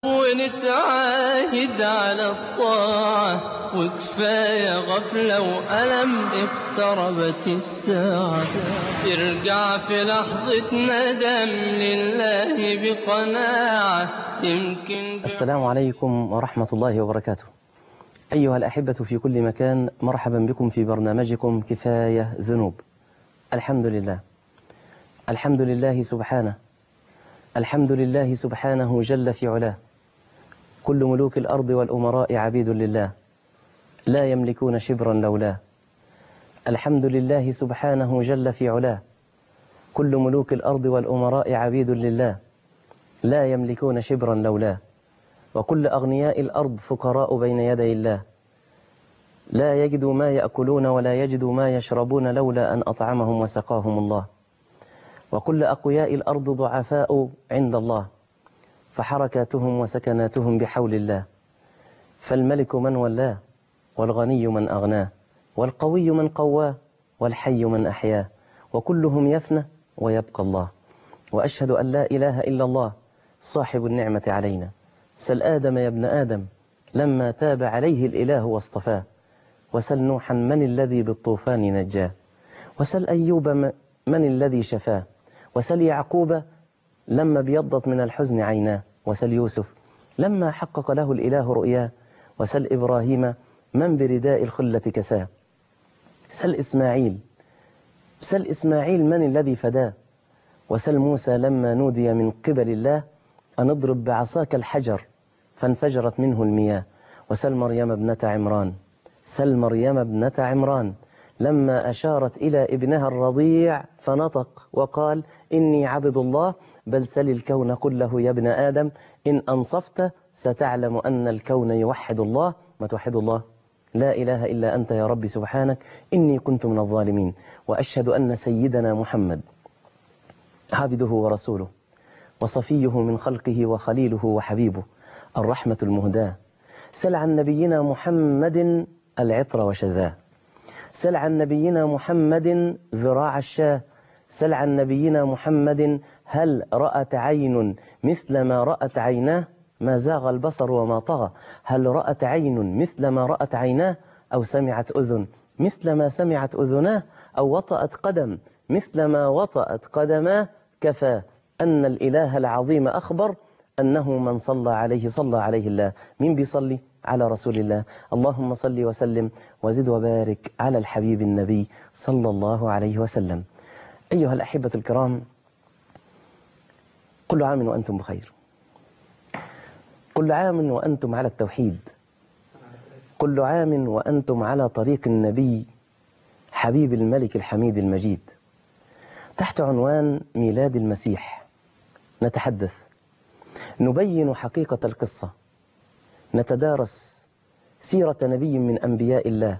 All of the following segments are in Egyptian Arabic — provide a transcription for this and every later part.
ونتعاهد على الطاعة وكفاية غفلة وألم اقتربت الساعة ارجع في لحظة ندم لله بقناعة يمكن السلام عليكم ورحمة الله وبركاته أيها الأحبة في كل مكان مرحبا بكم في برنامجكم كفاية ذنوب الحمد لله الحمد لله سبحانه الحمد لله سبحانه جل في علاه كل ملوك الأرض والأمراء عبيد لله لا يملكون شبرا لولاه الحمد لله سبحانه جل في علاه كل ملوك الأرض والأمراء عبيد لله لا يملكون شبرا لولاه وكل أغنياء الأرض فقراء بين يدي الله لا يجدوا ما يأكلون ولا يجدوا ما يشربون لولا أن أطعمهم وسقاهم الله وكل أقوياء الأرض ضعفاء عند الله فحركاتهم وسكناتهم بحول الله فالملك من ولاه والغني من أغناه والقوي من قواه والحي من أحياه وكلهم يفنى ويبقى الله وأشهد أن لا إله إلا الله صاحب النعمة علينا سل آدم يا ابن آدم لما تاب عليه الإله واصطفاه وسل نوحا من الذي بالطوفان نجاه وسل أيوب من الذي شفاه وسل يعقوب لما ابيضت من الحزن عيناه وسل يوسف لما حقق له الإله رؤياه وسل إبراهيم من برداء الخلة كساه سل إسماعيل سل إسماعيل من الذي فداه وسل موسى لما نودي من قبل الله أن اضرب بعصاك الحجر فانفجرت منه المياه وسل مريم ابنة عمران سل مريم ابنة عمران لما أشارت إلى ابنها الرضيع فنطق وقال إني عبد الله بل سل الكون كله يا ابن آدم إن أنصفت ستعلم أن الكون يوحد الله ما توحد الله لا إله إلا أنت يا رب سبحانك إني كنت من الظالمين وأشهد أن سيدنا محمد عبده ورسوله وصفيه من خلقه وخليله وحبيبه الرحمة المهداة سل عن نبينا محمد العطر وشذاه سل عن نبينا محمد ذراع الشاه سل عن نبينا محمد هل رأت عين مثل ما رأت عيناه ما زاغ البصر وما طغى هل رأت عين مثل ما رأت عيناه أو سمعت أذن مثل ما سمعت أذناه أو وطأت قدم مثل ما وطأت قدماه كفى أن الإله العظيم أخبر أنه من صلى عليه صلى عليه الله مين بيصلي على رسول الله اللهم صل وسلم وزد وبارك على الحبيب النبي صلى الله عليه وسلم أيها الأحبة الكرام كل عام وأنتم بخير كل عام وأنتم على التوحيد كل عام وأنتم على طريق النبي حبيب الملك الحميد المجيد تحت عنوان ميلاد المسيح نتحدث نبين حقيقة القصة نتدارس سيرة نبي من أنبياء الله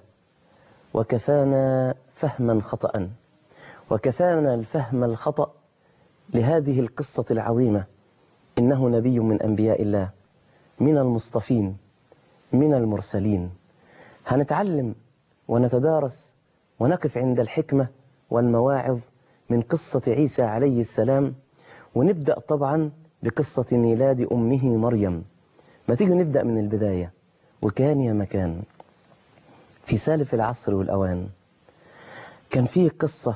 وكفانا فهما خطأ وكفانا الفهم الخطأ لهذه القصة العظيمة إنه نبي من أنبياء الله من المصطفين من المرسلين هنتعلم ونتدارس ونقف عند الحكمة والمواعظ من قصة عيسى عليه السلام ونبدأ طبعا بقصة ميلاد أمه مريم ما تيجي نبدأ من البداية وكان يا مكان في سالف العصر والأوان كان فيه قصة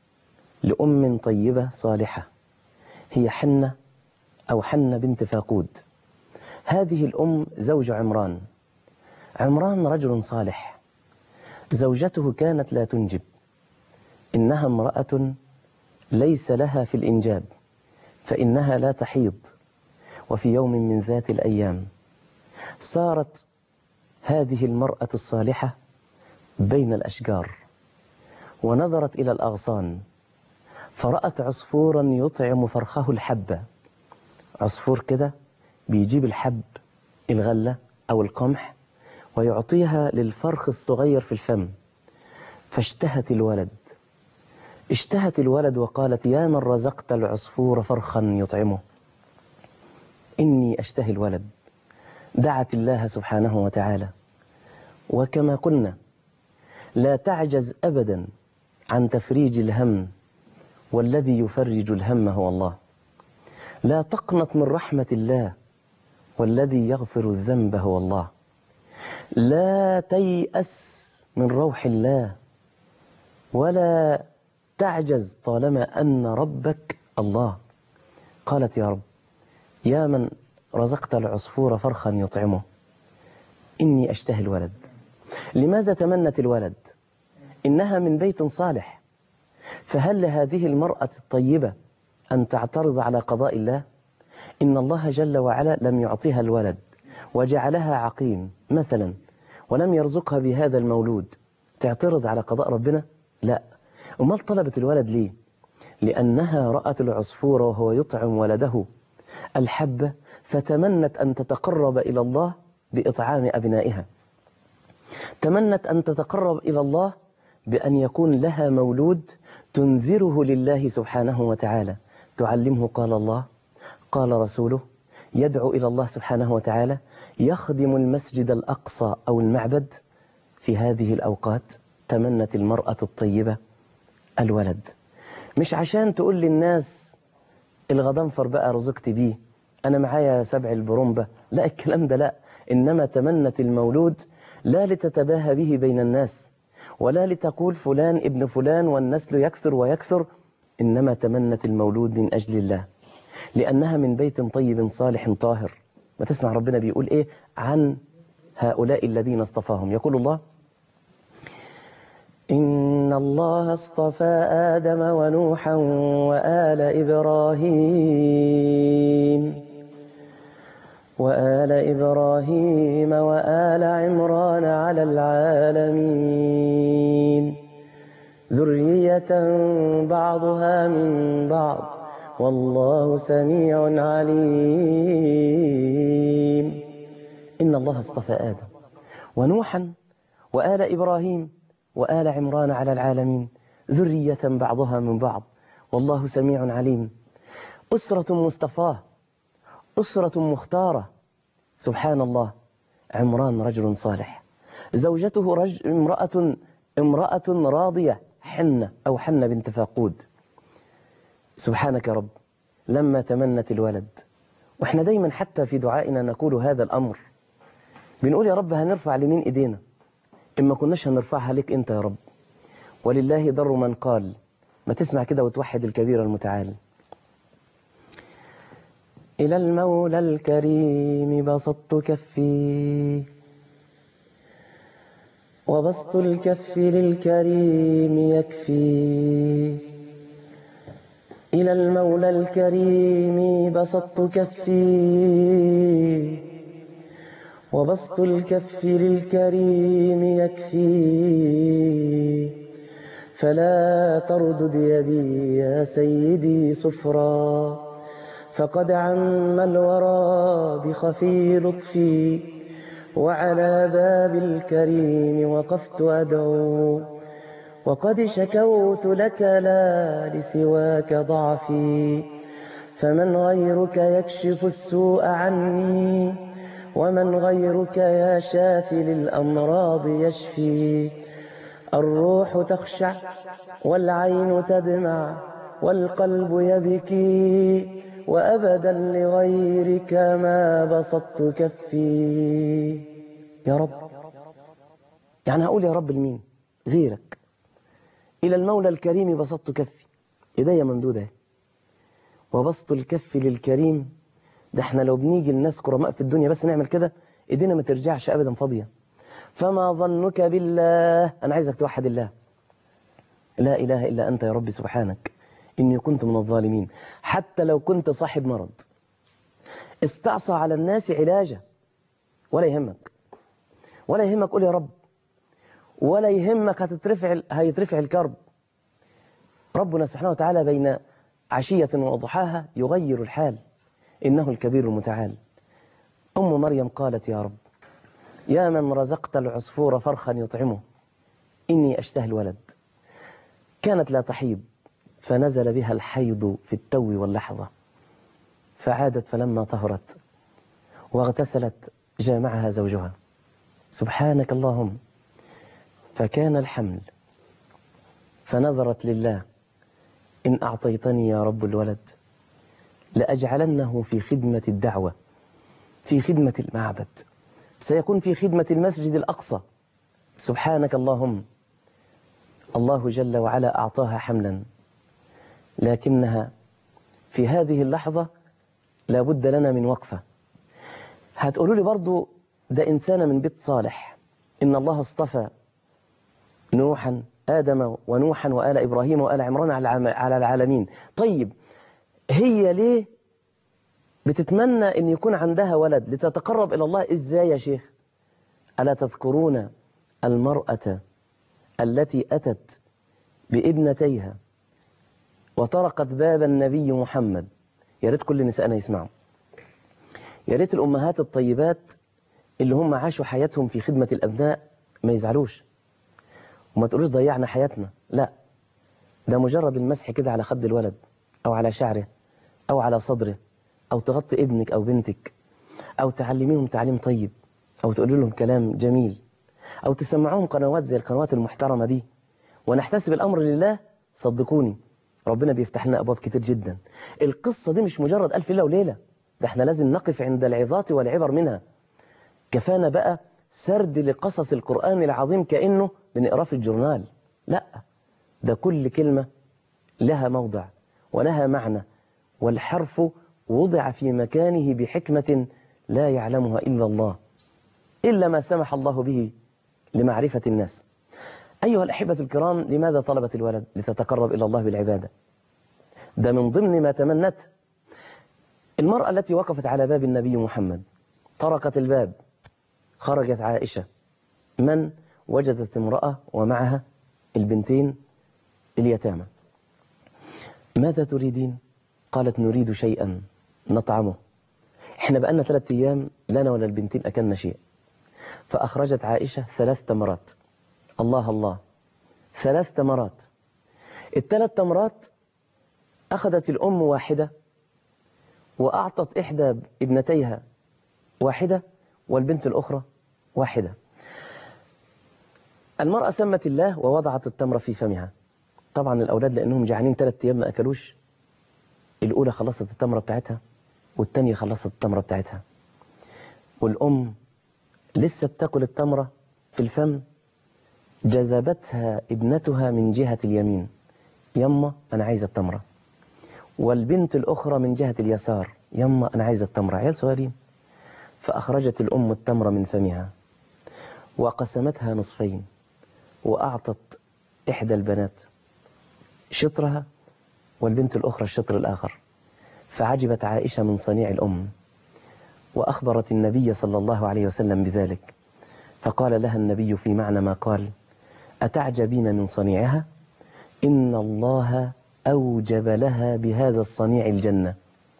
لأم طيبة صالحة هي حنة أو حنة بنت فاقود هذه الأم زوج عمران عمران رجل صالح زوجته كانت لا تنجب إنها امرأة ليس لها في الإنجاب فإنها لا تحيض وفي يوم من ذات الأيام صارت هذه المرأة الصالحة بين الأشجار ونظرت إلى الأغصان فرأت عصفورا يطعم فرخه الحبة عصفور كده بيجيب الحب الغلة أو القمح ويعطيها للفرخ الصغير في الفم فاشتهت الولد اشتهت الولد وقالت يا من رزقت العصفور فرخا يطعمه إني أشتهي الولد دعت الله سبحانه وتعالى وكما قلنا لا تعجز أبدا عن تفريج الهم والذي يفرج الهم هو الله لا تقنط من رحمة الله والذي يغفر الذنب هو الله لا تيأس من روح الله ولا تعجز طالما أن ربك الله قالت يا رب يا من رزقت العصفور فرخا يطعمه إني أشتهي الولد لماذا تمنت الولد إنها من بيت صالح فهل لهذه المرأة الطيبة أن تعترض على قضاء الله إن الله جل وعلا لم يعطيها الولد وجعلها عقيم مثلا ولم يرزقها بهذا المولود تعترض على قضاء ربنا لا أمال طلبت الولد ليه لأنها رأت العصفور وهو يطعم ولده الحبة فتمنت أن تتقرب إلى الله بإطعام أبنائها تمنت أن تتقرب إلى الله بأن يكون لها مولود تنذره لله سبحانه وتعالى تعلمه قال الله قال رسوله يدعو إلى الله سبحانه وتعالى يخدم المسجد الأقصى أو المعبد في هذه الأوقات تمنت المرأة الطيبة الولد مش عشان تقول للناس الغضنفر بقى رزقت بيه أنا معايا سبع البرومبة لا الكلام ده لا إنما تمنت المولود لا لتتباهى به بين الناس ولا لتقول فلان ابن فلان والنسل يكثر ويكثر إنما تمنت المولود من أجل الله لأنها من بيت طيب صالح طاهر ما تسمع ربنا بيقول إيه عن هؤلاء الذين اصطفاهم يقول الله إن الله اصطفى آدم ونوحا وآل إبراهيم وآل إبراهيم وآل عمران على العالمين ذرية بعضها من بعض والله سميع عليم إن الله اصطفى آدم ونوحا وآل إبراهيم وآل عمران على العالمين ذرية بعضها من بعض والله سميع عليم أسرة مصطفاه أسرة مختارة سبحان الله عمران رجل صالح زوجته رجل امرأة امرأة راضية حنة أو حنة بنت فاقود سبحانك يا رب لما تمنت الولد واحنا دايما حتى في دعائنا نقول هذا الأمر بنقول يا رب هنرفع لمين إيدينا إما كناش هنرفعها لك أنت يا رب ولله در من قال ما تسمع كده وتوحد الكبير المتعال إلى المولى الكريم بسطت كفي وبسط الكف للكريم يكفي إلى المولى الكريم بسطت كفي وبسط الكف للكريم يكفي فلا تردد يدي يا سيدي صفرا فقد عم الورى بخفي لطفي وعلى باب الكريم وقفت أدعو وقد شكوت لك لا لسواك ضعفي فمن غيرك يكشف السوء عني ومن غيرك يا شافي للأمراض يشفي الروح تخشع والعين تدمع والقلب يبكي وأبدا لغيرك ما بسطت كفي يا رب يعني هقول يا رب لمين غيرك إلى المولى الكريم بسطت كفي إيديا ممدودة وبسط الكف للكريم ده احنا لو بنيجي الناس كرماء في الدنيا بس نعمل كده ايدينا ما ترجعش ابدا فاضيه فما ظنك بالله انا عايزك توحد الله لا اله الا انت يا رب سبحانك اني كنت من الظالمين حتى لو كنت صاحب مرض استعصى على الناس علاجه ولا يهمك ولا يهمك قول يا رب ولا يهمك هتترفع هيترفع الكرب ربنا سبحانه وتعالى بين عشية وضحاها يغير الحال إنه الكبير المتعال أم مريم قالت يا رب يا من رزقت العصفور فرخا يطعمه إني أشتهي الولد كانت لا تحيض فنزل بها الحيض في التو واللحظة فعادت فلما طهرت واغتسلت جامعها زوجها سبحانك اللهم فكان الحمل فنظرت لله إن أعطيتني يا رب الولد لأجعلنه في خدمة الدعوة في خدمة المعبد سيكون في خدمة المسجد الأقصى سبحانك اللهم الله جل وعلا أعطاها حملا لكنها في هذه اللحظة لابد لنا من وقفة هتقولوا لي برضو ده إنسان من بيت صالح إن الله اصطفى نوحا آدم ونوحا وآل إبراهيم وآل عمران على العالمين طيب هي ليه بتتمنى أن يكون عندها ولد لتتقرب إلى الله إزاي يا شيخ ألا تذكرون المرأة التي أتت بابنتيها وطرقت باب النبي محمد يا ريت كل نسائنا يسمعوا يا ريت الأمهات الطيبات اللي هم عاشوا حياتهم في خدمة الأبناء ما يزعلوش وما تقولوش ضيعنا حياتنا لا ده مجرد المسح كده على خد الولد أو على شعره أو على صدره أو تغطي ابنك أو بنتك أو تعلميهم تعليم طيب أو تقول لهم كلام جميل أو تسمعوهم قنوات زي القنوات المحترمة دي ونحتسب الأمر لله صدقوني ربنا بيفتح لنا أبواب كتير جدا القصة دي مش مجرد ألف ليلة وليلة ده احنا لازم نقف عند العظات والعبر منها كفانا بقى سرد لقصص القرآن العظيم كأنه بنقراه في الجورنال لا ده كل كلمة لها موضع ولها معنى والحرف وضع في مكانه بحكمة لا يعلمها إلا الله إلا ما سمح الله به لمعرفة الناس أيها الأحبة الكرام لماذا طلبت الولد لتتقرب إلى الله بالعبادة ده من ضمن ما تمنت المرأة التي وقفت على باب النبي محمد طرقت الباب خرجت عائشة من وجدت امرأة ومعها البنتين اليتامى ماذا تريدين قالت نريد شيئا نطعمه احنا بقالنا ثلاثة أيام لنا ولا البنتين أكلنا شيء فأخرجت عائشة ثلاث تمرات الله الله ثلاث تمرات الثلاث تمرات أخذت الأم واحدة وأعطت إحدى ابنتيها واحدة والبنت الأخرى واحدة المرأة سمت الله ووضعت التمرة في فمها طبعا الأولاد لأنهم جعانين ثلاثة أيام ما أكلوش الأولى خلصت التمرة بتاعتها والتانية خلصت التمرة بتاعتها والأم لسه بتاكل التمرة في الفم جذبتها ابنتها من جهة اليمين يما أنا عايزة التمرة والبنت الأخرى من جهة اليسار يما أنا عايزة التمرة عيال صغيرين فأخرجت الأم التمرة من فمها وقسمتها نصفين وأعطت إحدى البنات شطرها والبنت الأخرى الشطر الآخر فعجبت عائشة من صنيع الأم وأخبرت النبي صلى الله عليه وسلم بذلك فقال لها النبي في معنى ما قال أتعجبين من صنيعها إن الله أوجب لها بهذا الصنيع الجنة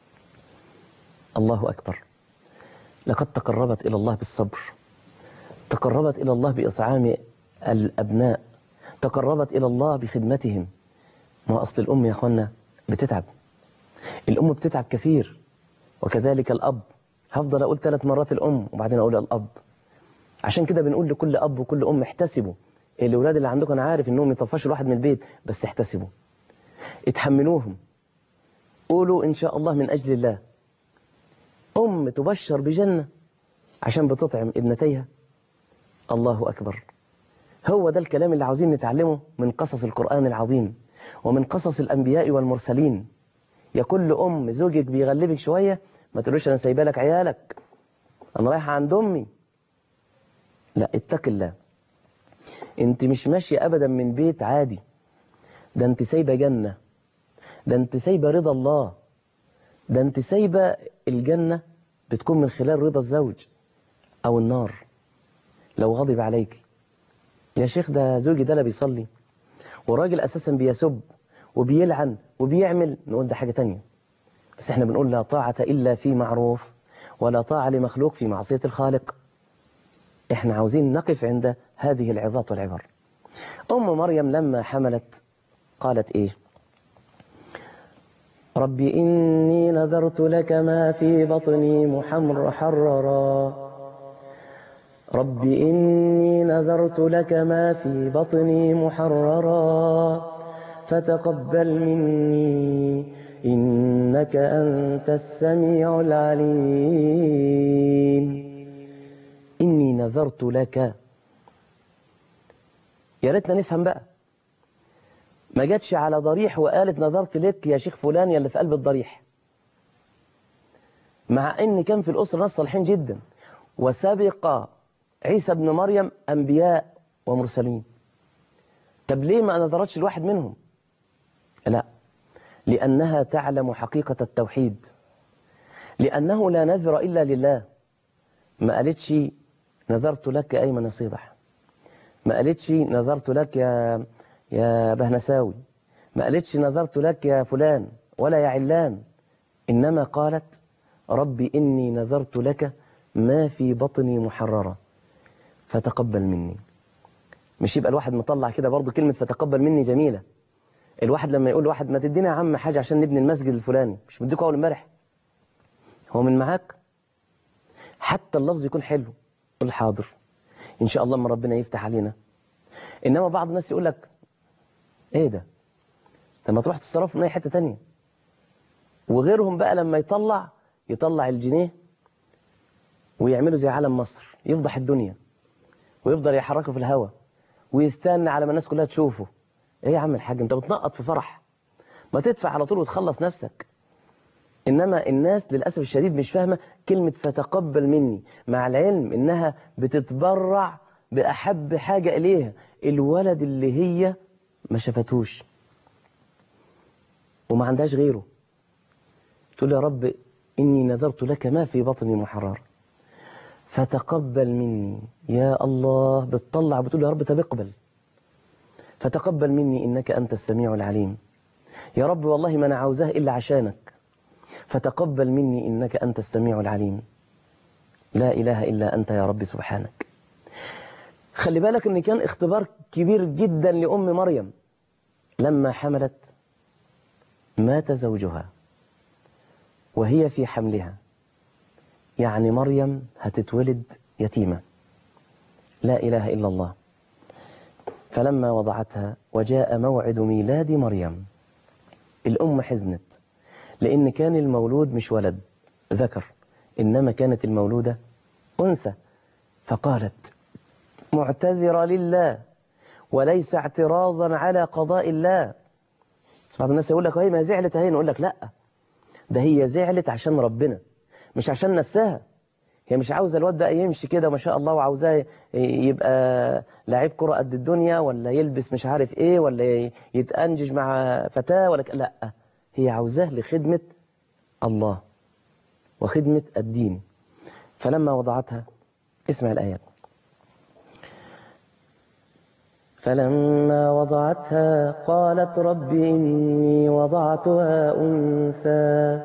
الله أكبر لقد تقربت إلى الله بالصبر تقربت إلى الله بإطعام الأبناء تقربت إلى الله بخدمتهم ما أصل الأم يا أخوانا بتتعب الأم بتتعب كثير وكذلك الأب هفضل أقول ثلاث مرات الأم وبعدين أقول الأب عشان كده بنقول لكل أب وكل أم احتسبوا الأولاد اللي عندكم أنا عارف إنهم يطفشوا الواحد من البيت بس احتسبوا اتحملوهم قولوا إن شاء الله من أجل الله أم تبشر بجنة عشان بتطعم ابنتيها الله أكبر هو ده الكلام اللي عاوزين نتعلمه من قصص القرآن العظيم ومن قصص الأنبياء والمرسلين يا كل أم زوجك بيغلبك شوية ما تقولوش أنا سايبه لك عيالك أنا رايحة عند أمي لا اتق الله انت مش ماشية أبدا من بيت عادي ده انت سايبة جنة ده انت سايبة رضا الله ده انت سايبة الجنة بتكون من خلال رضا الزوج أو النار لو غضب عليك يا شيخ ده زوجي ده لا بيصلي وراجل أساسا بيسب وبيلعن وبيعمل نقول ده حاجة تانية بس احنا بنقول لا طاعة إلا في معروف ولا طاعة لمخلوق في معصية الخالق احنا عاوزين نقف عند هذه العظات والعبر أم مريم لما حملت قالت إيه رب إني نذرت لك ما في بطني محمر حررا رب إني نذرت لك ما في بطني محررا فتقبل مني إنك أنت السميع العليم إني نذرت لك يا ريتنا نفهم بقى ما جاتش على ضريح وقالت نظرت لك يا شيخ فلان يا اللي في قلب الضريح مع ان كان في الأسرة ناس صالحين جدا وسبق عيسى بن مريم أنبياء ومرسلين طب ليه ما نظرتش الواحد منهم لا لأنها تعلم حقيقة التوحيد لأنه لا نذر إلا لله ما قالتش نذرت لك أيمن صيدح ما قالتش نذرت لك يا يا بهنساوي ما قالتش نذرت لك يا فلان ولا يا علان إنما قالت ربي إني نذرت لك ما في بطني محررة فتقبل مني مش يبقى الواحد مطلع كده برضو كلمة فتقبل مني جميلة الواحد لما يقول واحد ما تدينا يا عم حاجة عشان نبني المسجد الفلاني مش مديكوا أول امبارح هو من معاك حتى اللفظ يكون حلو قول حاضر إن شاء الله ما ربنا يفتح علينا إنما بعض الناس يقول لك إيه ده طب ما تروح تتصرف من أي حتة تانية وغيرهم بقى لما يطلع يطلع الجنيه ويعملوا زي علم مصر يفضح الدنيا ويفضل يحركه في الهواء ويستنى على ما الناس كلها تشوفه ايه يا عم الحاج انت بتنقط في فرح ما تدفع على طول وتخلص نفسك إنما الناس للأسف الشديد مش فاهمة كلمة فتقبل مني مع العلم إنها بتتبرع بأحب حاجة إليها الولد اللي هي ما شافتوش وما عندهاش غيره تقول يا رب إني نذرت لك ما في بطني محرر فتقبل مني يا الله بتطلع بتقول يا رب طب اقبل فتقبل مني إنك أنت السميع العليم يا رب والله ما أنا عاوزاه إلا عشانك فتقبل مني إنك أنت السميع العليم لا إله إلا أنت يا رب سبحانك خلي بالك أن كان اختبار كبير جدا لأم مريم لما حملت مات زوجها وهي في حملها يعني مريم هتتولد يتيمة لا إله إلا الله فلما وضعتها وجاء موعد ميلاد مريم الأم حزنت لأن كان المولود مش ولد ذكر إنما كانت المولودة أنثى فقالت معتذرة لله وليس اعتراضا على قضاء الله بعض الناس يقول لك هي ما زعلت هي نقول لك لا ده هي زعلت عشان ربنا مش عشان نفسها هي مش عاوزة الواد بقى يمشي كده ما شاء الله وعاوزاه يبقى لعيب كرة قد الدنيا ولا يلبس مش عارف ايه ولا يتأنجج مع فتاة ولا ك... لا هي عاوزاه لخدمة الله وخدمة الدين فلما وضعتها اسمع الآيات فلما وضعتها قالت رب إني وضعتها أنثى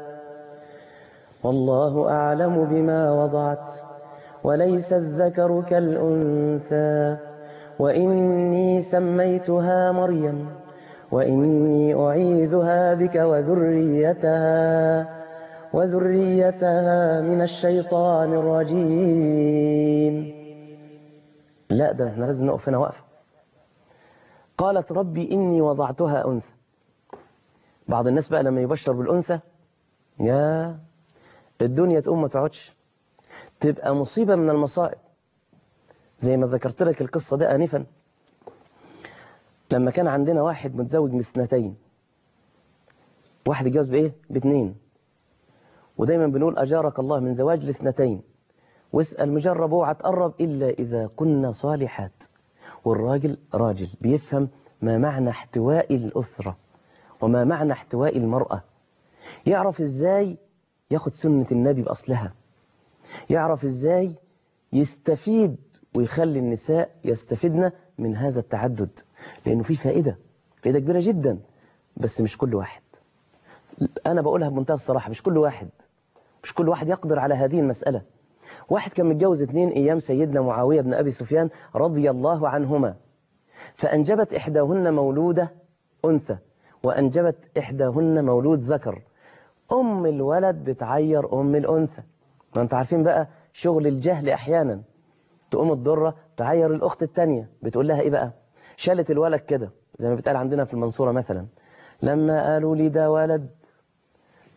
والله أعلم بما وضعت وليس الذكر كالأنثى وإني سميتها مريم وإني أعيذها بك وذريتها وذريتها من الشيطان الرجيم لا ده احنا لازم نقف هنا وقفه قالت ربي إني وضعتها أنثى بعض الناس بقى لما يبشر بالأنثى يا الدنيا تقوم ما تقعدش تبقى مصيبة من المصائب زي ما ذكرت لك القصة ده آنفا لما كان عندنا واحد متزوج من اثنتين واحد اتجوز بإيه؟ باتنين ودايما بنقول أجارك الله من زواج لاثنتين واسأل مجرب اوعى تقرب إلا إذا كنا صالحات والراجل راجل بيفهم ما معنى احتواء الأسرة وما معنى احتواء المرأة يعرف ازاي ياخد سنة النبي بأصلها يعرف ازاي يستفيد ويخلي النساء يستفيدن من هذا التعدد لأنه فيه فائدة فائدة كبيرة جدا بس مش كل واحد أنا بقولها بمنتهى الصراحة مش كل واحد مش كل واحد يقدر على هذه المسألة واحد كان متجوز اثنين أيام سيدنا معاوية بن أبي سفيان رضي الله عنهما فأنجبت إحداهن مولودة أنثى وأنجبت إحداهن مولود ذكر أم الولد بتعير أم الأنثى ما أنت عارفين بقى شغل الجهل أحيانا تقوم الضرة تعير الأخت التانية بتقول لها إيه بقى شالت الولد كده زي ما بتقال عندنا في المنصورة مثلا لما قالوا لي ده ولد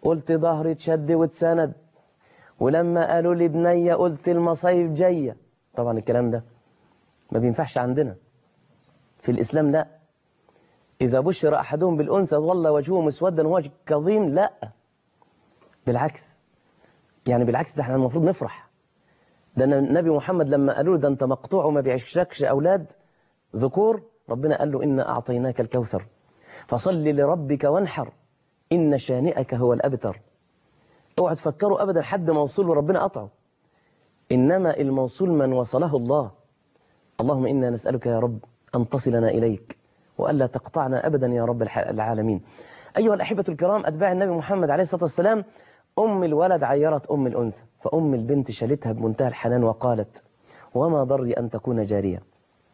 قلت ظهري اتشد واتسند ولما قالوا لي بنية قلت المصايب جاية طبعا الكلام ده ما بينفعش عندنا في الإسلام لا إذا بشر أحدهم بالأنثى ظل وجهه مسودا وهو كظيم لا بالعكس يعني بالعكس ده احنا المفروض نفرح ده النبي محمد لما قالوا له ده انت مقطوع وما بيعيشلكش أولاد ذكور ربنا قال له إنا أعطيناك الكوثر فصل لربك وانحر إن شانئك هو الأبتر اوعوا تفكروا أبدا حد موصول وربنا قطعه إنما الموصول من وصله الله اللهم إنا نسألك يا رب أن تصلنا إليك وألا تقطعنا أبدا يا رب العالمين أيها الأحبة الكرام أتباع النبي محمد عليه الصلاة والسلام أم الولد عيرت أم الأنثى فأم البنت شالتها بمنتهى الحنان وقالت وما ضري أن تكون جارية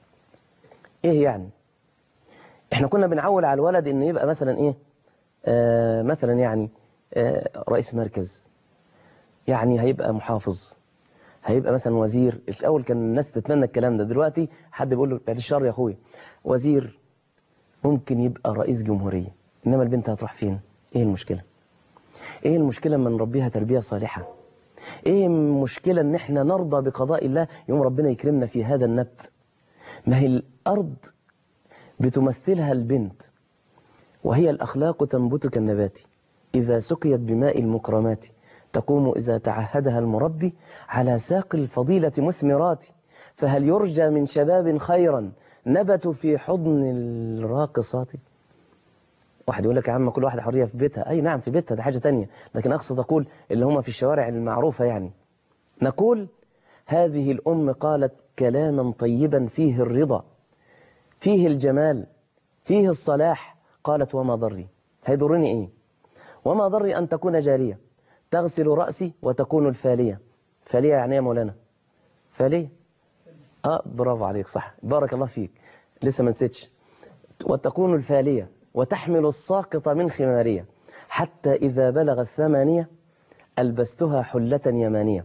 إيه يعني إحنا كنا بنعول على الولد إنه يبقى مثلا إيه آه مثلا يعني آه رئيس مركز يعني هيبقى محافظ هيبقى مثلا وزير الأول كان الناس تتمنى الكلام ده دلوقتي حد بيقول له بعد الشر يا أخويا وزير ممكن يبقى رئيس جمهورية إنما البنت هتروح فين إيه المشكلة إيه المشكلة من نربيها تربية صالحة إيه المشكلة إن إحنا نرضى بقضاء الله يوم ربنا يكرمنا في هذا النبت ما هي الأرض بتمثلها البنت وهي الأخلاق تنبت كالنبات إذا سقيت بماء المكرمات تقوم إذا تعهدها المربي على ساق الفضيلة مثمرات فهل يرجى من شباب خيرا نبتوا في حضن الراقصات واحد يقول لك يا عم كل واحدة حرية في بيتها أي نعم في بيتها ده حاجة تانية لكن أقصد أقول اللي هم في الشوارع المعروفة يعني نقول هذه الأم قالت كلاما طيبا فيه الرضا فيه الجمال فيه الصلاح قالت وما ضري هيضرني إيه وما ضري أن تكون جارية تغسل رأسي وتكون الفالية فالية يعني يا مولانا فالية آه برافو عليك صح بارك الله فيك لسه ما نسيتش وتكون الفالية وتحمل الساقط من خمارية حتى إذا بلغ الثمانية ألبستها حلة يمانية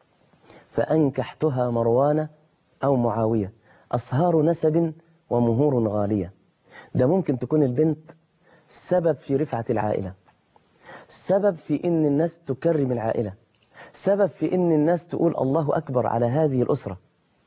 فأنكحتها مروان أو معاوية أصهار نسب ومهور غالية ده ممكن تكون البنت سبب في رفعة العائلة سبب في إن الناس تكرم العائلة سبب في إن الناس تقول الله أكبر على هذه الأسرة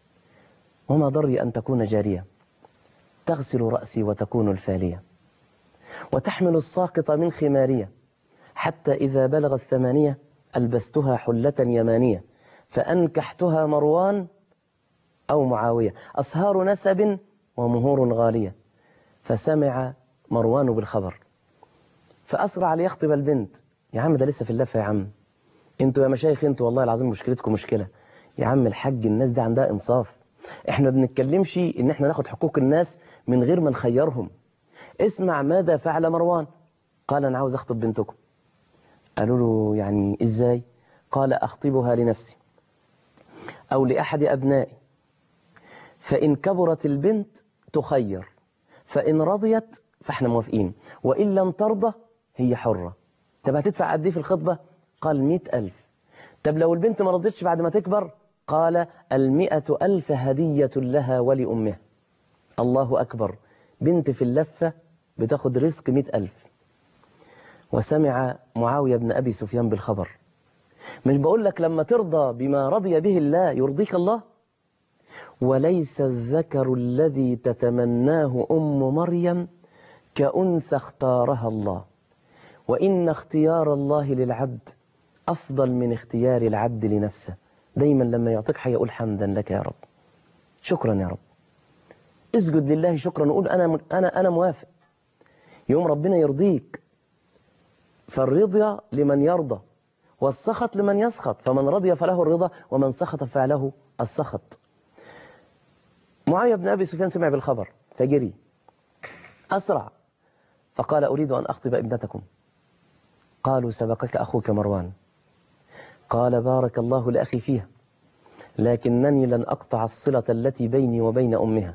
وما ضري أن تكون جارية تغسل رأسي وتكون الفالية وتحمل الساقط من خمارية حتى إذا بلغ الثمانية ألبستها حلة يمانية فأنكحتها مروان أو معاوية أصهار نسب ومهور غالية فسمع مروان بالخبر فأسرع ليخطب البنت يا عم ده لسه في اللفة يا عم انتوا يا مشايخ انتوا والله العظيم مشكلتكم مشكلة يا عم الحج الناس دي عندها انصاف احنا بنتكلمش ان احنا ناخد حقوق الناس من غير ما نخيرهم اسمع ماذا فعل مروان قال انا عاوز اخطب بنتكم قالوا له يعني ازاي قال اخطبها لنفسي او لاحد ابنائي فان كبرت البنت تخير فان رضيت فاحنا موافقين وان لم ترضى هي حرة طب هتدفع قد ايه في الخطبة قال مئة ألف طب لو البنت ما رضيتش بعد ما تكبر قال المئة ألف هدية لها ولأمها الله أكبر بنت في اللفة بتاخد رزق مئة ألف وسمع معاوية بن أبي سفيان بالخبر مش بقول لك لما ترضى بما رضي به الله يرضيك الله وليس الذكر الذي تتمناه أم مريم كأنثى اختارها الله وإن اختيار الله للعبد أفضل من اختيار العبد لنفسه دايما لما يعطيك حاجة يقول حمدا لك يا رب شكرا يا رب اسجد لله شكرا وقول أنا, أنا, أنا موافق يوم ربنا يرضيك فالرضا لمن يرضى والسخط لمن يسخط فمن رضي فله الرضا ومن سخط فله السخط معاوية بن أبي سفيان سمع بالخبر فجري أسرع فقال أريد أن أخطب ابنتكم قالوا سبقك أخوك مروان قال بارك الله لأخي فيها لكنني لن أقطع الصلة التي بيني وبين أمها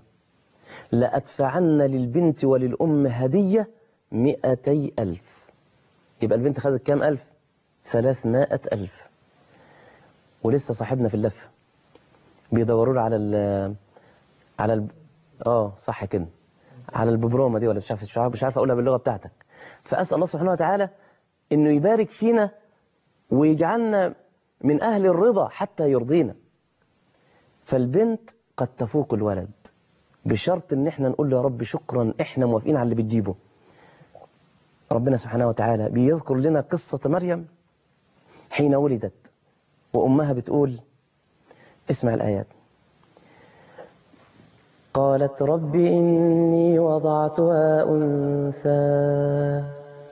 لأدفعن للبنت وللأم هدية مئتي ألف يبقى البنت خدت كام ألف ثلاثمائة ألف ولسه صاحبنا في اللفة بيدوروا على ال على ال اه صح كده على الببرومه دي ولا مش عارف مش عارف اقولها باللغه بتاعتك فاسال الله سبحانه وتعالى انه يبارك فينا ويجعلنا من اهل الرضا حتى يرضينا فالبنت قد تفوق الولد بشرط ان احنا نقول له يا رب شكرا احنا موافقين على اللي بتجيبه ربنا سبحانه وتعالى بيذكر لنا قصة مريم حين ولدت وأمها بتقول اسمع الآيات قالت رب إني وضعتها أنثى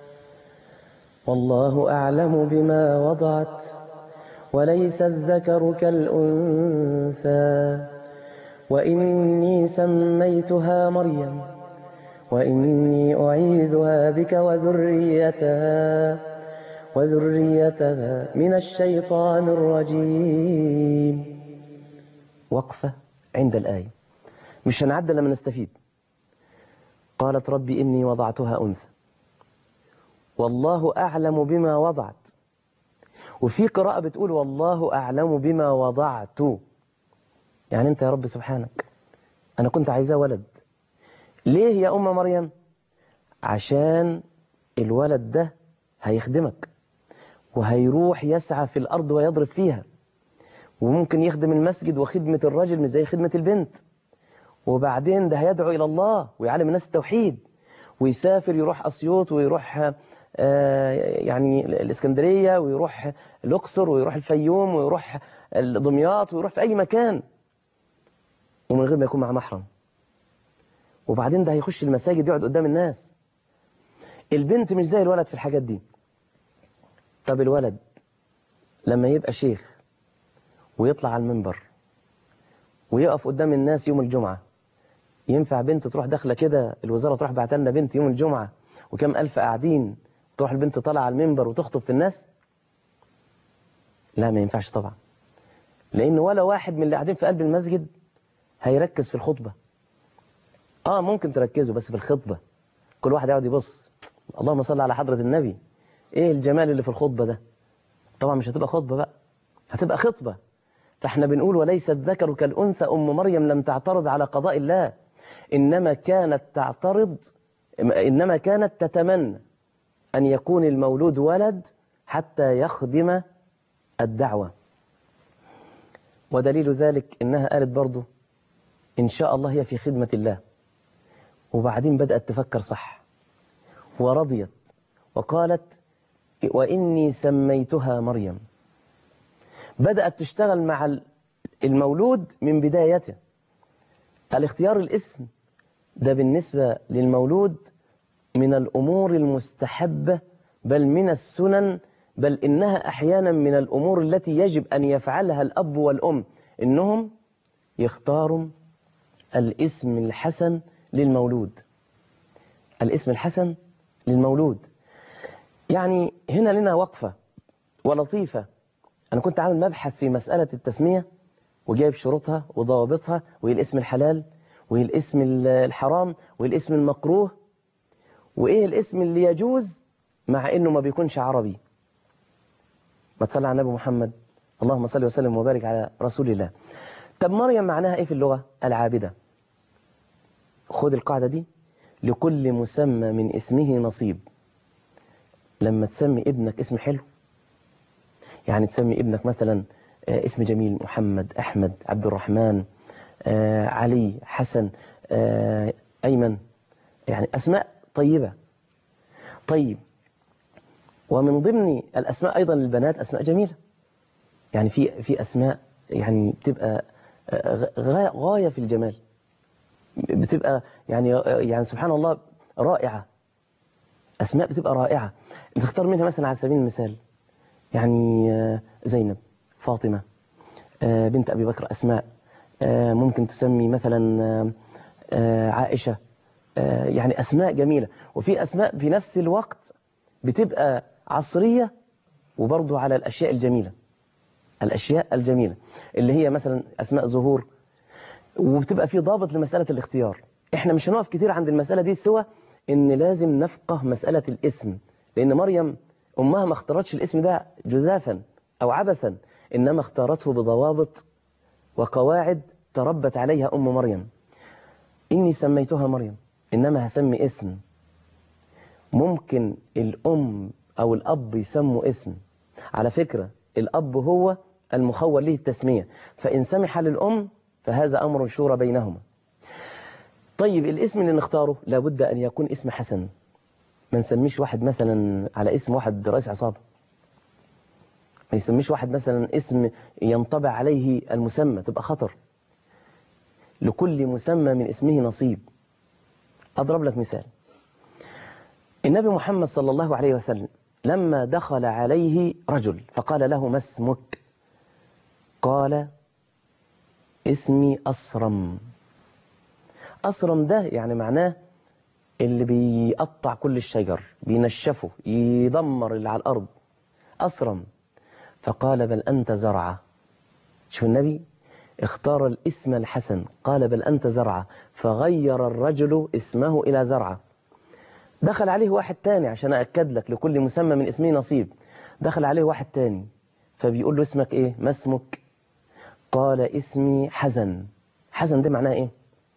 والله أعلم بما وضعت وليس الذكر كالأنثى وإني سميتها مريم وإني أعيذها بك وذريتها وذريتها من الشيطان الرجيم وقفة عند الآية مش هنعدل لما نستفيد قالت ربي إني وضعتها أنثى والله أعلم بما وضعت وفي قراءة بتقول والله أعلم بما وضعت يعني أنت يا رب سبحانك أنا كنت عايزاه ولد ليه يا أم مريم عشان الولد ده هيخدمك وهيروح يسعى في الأرض ويضرب فيها وممكن يخدم المسجد وخدمة الرجل مش زي خدمة البنت وبعدين ده هيدعو إلى الله ويعلم الناس التوحيد ويسافر يروح أسيوط ويروح آه يعني الإسكندرية ويروح الأقصر ويروح الفيوم ويروح دمياط ويروح في أي مكان ومن غير ما يكون مع محرم وبعدين ده هيخش المساجد يقعد قدام الناس البنت مش زي الولد في الحاجات دي طب الولد لما يبقى شيخ ويطلع على المنبر ويقف قدام الناس يوم الجمعة ينفع بنت تروح داخله كده الوزارة تروح بعت لنا بنت يوم الجمعة وكم ألف قاعدين تروح البنت طالعة على المنبر وتخطب في الناس لا ما ينفعش طبعا لأن ولا واحد من اللي قاعدين في قلب المسجد هيركز في الخطبة آه ممكن تركزوا بس في الخطبة كل واحد يقعد يبص اللهم صل على حضرة النبي إيه الجمال اللي في الخطبة ده طبعا مش هتبقى خطبة بقى هتبقى خطبة فاحنا بنقول وليس الذكر كالأنثى أم مريم لم تعترض على قضاء الله إنما كانت تعترض إنما كانت تتمنى أن يكون المولود ولد حتى يخدم الدعوة ودليل ذلك إنها قالت برضه إن شاء الله هي في خدمة الله وبعدين بدأت تفكر صح ورضيت وقالت وإني سميتها مريم بدأت تشتغل مع المولود من بدايته الاختيار الاسم ده بالنسبة للمولود من الأمور المستحبة بل من السنن بل إنها أحيانا من الأمور التي يجب أن يفعلها الأب والأم إنهم يختاروا الاسم الحسن للمولود الاسم الحسن للمولود يعني هنا لنا وقفة ولطيفة أنا كنت عامل مبحث في مسألة التسمية وجايب شروطها وضوابطها وإيه الاسم الحلال وإيه الاسم الحرام وإيه الاسم المكروه وإيه الاسم اللي يجوز مع إنه ما بيكونش عربي ما تصلي على النبي محمد اللهم صل وسلم وبارك على رسول الله طب مريم معناها إيه في اللغة العابدة خد القاعدة دي لكل مسمى من اسمه نصيب لما تسمي ابنك اسم حلو يعني تسمي ابنك مثلا اسم جميل محمد أحمد عبد الرحمن علي حسن أيمن يعني أسماء طيبة طيب ومن ضمن الأسماء أيضا للبنات أسماء جميلة يعني في في أسماء يعني بتبقى غاية في الجمال بتبقى يعني يعني سبحان الله رائعة أسماء بتبقى رائعة تختار منها مثلا على سبيل المثال يعني زينب فاطمة بنت أبي بكر أسماء ممكن تسمي مثلا عائشة يعني أسماء جميلة وفي أسماء في نفس الوقت بتبقى عصرية وبرضو على الأشياء الجميلة الأشياء الجميلة اللي هي مثلا أسماء ظهور وبتبقى في ضابط لمسألة الاختيار احنا مش هنقف كتير عند المسألة دي سوى ان لازم نفقه مسألة الاسم لأن مريم أمها ما اختارتش الاسم ده جزافا أو عبثا إنما اختارته بضوابط وقواعد تربت عليها أم مريم إني سميتها مريم إنما هسمي اسم ممكن الأم أو الأب يسموا اسم على فكرة الأب هو المخول له التسمية فإن سمح للأم فهذا أمر شورى بينهما طيب الاسم اللي نختاره لابد أن يكون اسم حسن ما نسميش واحد مثلا على اسم واحد رئيس عصابة ما يسميش واحد مثلا اسم ينطبع عليه المسمى تبقى خطر لكل مسمى من اسمه نصيب أضرب لك مثال النبي محمد صلى الله عليه وسلم لما دخل عليه رجل فقال له ما اسمك قال اسمي أصرم أصرم ده يعني معناه اللي بيقطع كل الشجر بينشفه يدمر اللي على الأرض أصرم فقال بل أنت زرعة شوف النبي اختار الاسم الحسن قال بل أنت زرعة فغير الرجل اسمه إلى زرعة دخل عليه واحد تاني عشان أأكد لك لكل مسمى من اسمه نصيب دخل عليه واحد تاني فبيقول له اسمك إيه ما اسمك قال اسمي حزن حزن ده معناه إيه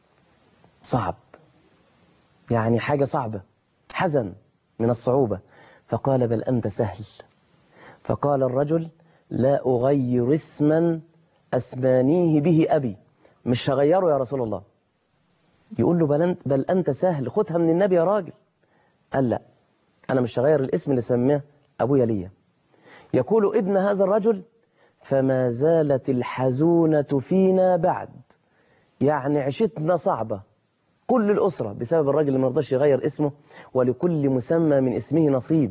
صعب يعني حاجة صعبة حزن من الصعوبة فقال بل أنت سهل فقال الرجل لا أغير اسما أسمانيه به أبي مش هغيره يا رسول الله يقول له بل أنت, بل أنت سهل خدها من النبي يا راجل قال لا أنا مش هغير الاسم اللي سماه أبويا ليا يقول ابن هذا الرجل فما زالت الحزونة فينا بعد يعني عشتنا صعبة كل الأسرة بسبب الراجل اللي ما رضاش يغير اسمه ولكل مسمى من اسمه نصيب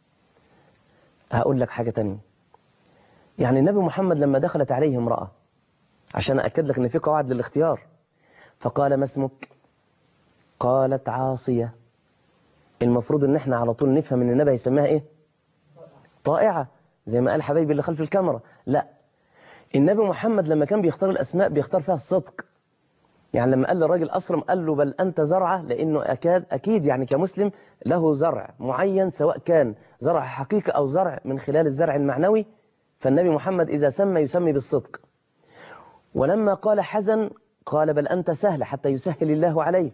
هقول لك حاجة تانية يعني النبي محمد لما دخلت عليه امرأة عشان أكد لك أن في قواعد للاختيار فقال ما اسمك قالت عاصية المفروض ان احنا على طول نفهم ان النبي يسميها ايه طائعة زي ما قال حبايبي اللي خلف الكاميرا لا النبي محمد لما كان بيختار الأسماء بيختار فيها الصدق يعني لما قال للراجل أصرم قال له بل أنت زرعة لأنه أكاد أكيد يعني كمسلم له زرع معين سواء كان زرع حقيقي أو زرع من خلال الزرع المعنوي فالنبي محمد إذا سمى يسمي بالصدق ولما قال حزن قال بل أنت سهل حتى يسهل الله عليه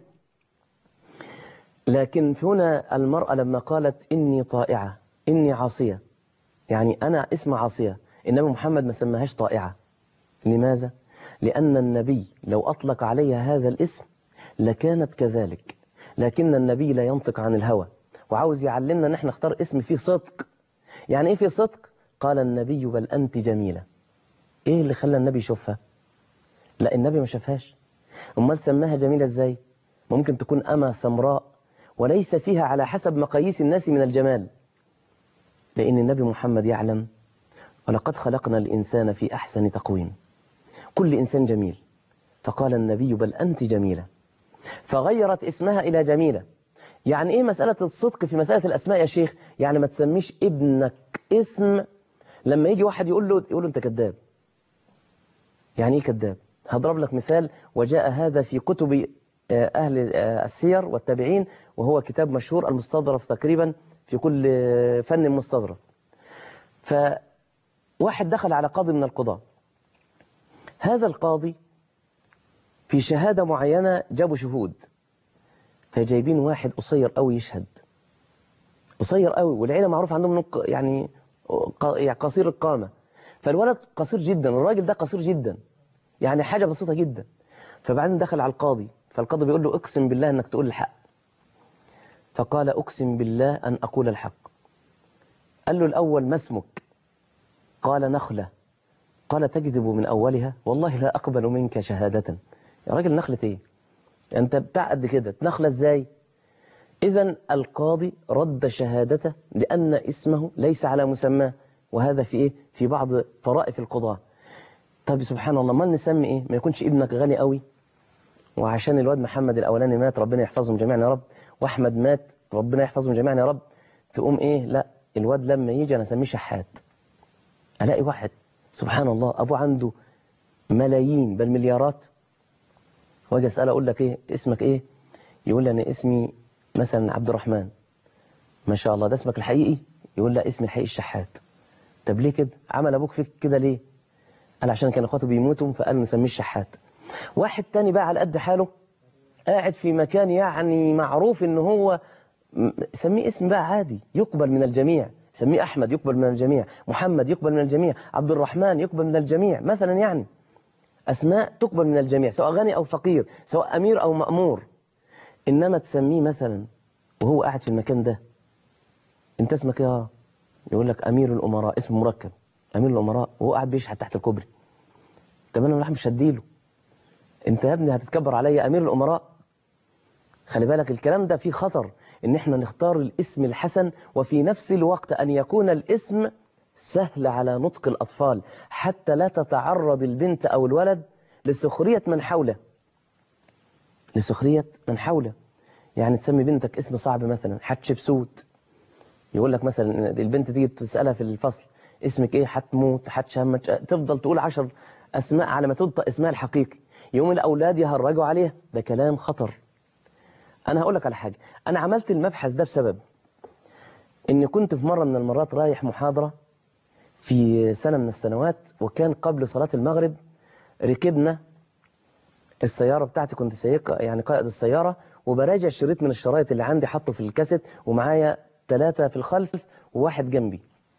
لكن هنا المرأة لما قالت إني طائعة إني عاصية يعني أنا اسم عاصية إنما محمد ما سماهاش طائعة لماذا؟ لأن النبي لو أطلق عليها هذا الاسم لكانت كذلك لكن النبي لا ينطق عن الهوى وعاوز يعلمنا ان احنا نختار اسم فيه صدق يعني ايه فيه صدق قال النبي بل أنت جميلة ايه اللي خلى النبي يشوفها لا النبي ما شافهاش امال سماها جميلة ازاي ممكن تكون أما سمراء وليس فيها على حسب مقاييس الناس من الجمال لأن النبي محمد يعلم ولقد خلقنا الإنسان في أحسن تقويم كل إنسان جميل فقال النبي بل أنت جميلة فغيرت اسمها إلى جميلة يعني إيه مسألة الصدق في مسألة الأسماء يا شيخ يعني ما تسميش ابنك اسم لما يجي واحد يقول له يقول له أنت كذاب يعني إيه كذاب هضرب لك مثال وجاء هذا في كتب أهل السير والتابعين وهو كتاب مشهور المستظرف تقريبا في كل فن مستظرف فواحد دخل على قاضي من القضاة هذا القاضي في شهادة معينة جابوا شهود فجايبين واحد قصير قوي يشهد قصير قوي والعيلة معروف عندهم يعني قصير القامة فالولد قصير جدا الراجل ده قصير جدا يعني حاجة بسيطة جدا فبعدين دخل على القاضي فالقاضي بيقول له اقسم بالله انك تقول الحق فقال اقسم بالله ان اقول الحق قال له الاول ما اسمك قال نخلة قال تكذب من اولها والله لا اقبل منك شهادة يا راجل نخلة ايه انت بتاع قد كده نخلة ازاي اذا القاضي رد شهادته لان اسمه ليس على مسماه وهذا في ايه في بعض طرائف القضاء طب سبحان الله ما نسمي ايه ما يكونش ابنك غني قوي وعشان الواد محمد الأولاني مات ربنا يحفظهم جميعا يا رب وأحمد مات ربنا يحفظهم جميعا يا رب تقوم إيه لا الواد لما يجي أنا أسميه شحات ألاقي واحد سبحان الله أبوه عنده ملايين بل مليارات واجي أسأله أقول لك إيه اسمك إيه يقول لي أنا اسمي مثلا عبد الرحمن ما شاء الله ده اسمك الحقيقي يقول لا اسمي الحقيقي الشحات طب ليه كده عمل أبوك فيك كده ليه قال عشان كان اخواته بيموتوا فقال نسميه الشحات واحد تاني بقى على قد حاله قاعد في مكان يعني معروف ان هو سميه اسم بقى عادي يقبل من الجميع سميه أحمد يقبل من الجميع محمد يقبل من الجميع عبد الرحمن يقبل من الجميع مثلا يعني أسماء تقبل من الجميع سواء غني أو فقير سواء أمير أو مأمور إنما تسميه مثلا وهو قاعد في المكان ده أنت اسمك يا يقول لك أمير الأمراء اسم مركب أمير الأمراء وهو قاعد بيشحت تحت الكوبري طب أنا مش هديله أنت يا ابني هتتكبر عليا أمير الأمراء خلي بالك الكلام ده فيه خطر ان احنا نختار الاسم الحسن وفي نفس الوقت ان يكون الاسم سهل على نطق الاطفال حتى لا تتعرض البنت او الولد لسخرية من حوله لسخرية من حوله يعني تسمي بنتك اسم صعب مثلا حتشبسوت يقول لك مثلا البنت تيجي تسألها في الفصل اسمك ايه حتموت حتشمت تفضل تقول عشر اسماء على ما تنطق اسمها الحقيقي يوم الاولاد يهرجوا عليها ده كلام خطر أنا هقول لك على حاجة أنا عملت المبحث ده بسبب إني كنت في مرة من المرات رايح محاضرة في سنة من السنوات وكان قبل صلاة المغرب ركبنا السيارة بتاعتي كنت سيق يعني قائد السيارة وبراجع شريط من الشرايط اللي عندي حطه في الكاسيت ومعايا ثلاثة في الخلف وواحد جنبي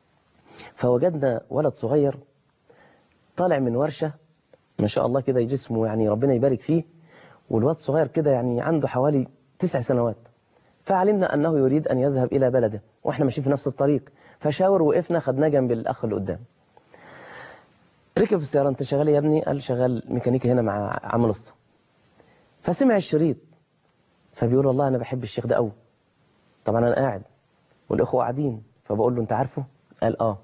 فوجدنا ولد صغير طالع من ورشة ما شاء الله كده جسمه يعني ربنا يبارك فيه والواد صغير كده يعني عنده حوالي تسع سنوات فعلمنا أنه يريد أن يذهب إلى بلده وإحنا ماشيين في نفس الطريق فشاور وقفنا خدناه جنب الأخ اللي قدام ركب في السيارة أنت شغال يا ابني قال شغال ميكانيكي هنا مع عم الاسطى فسمع الشريط فبيقول والله أنا بحب الشيخ ده قوي طبعا أنا قاعد والإخوة قاعدين فبقول له أنت عارفه قال آه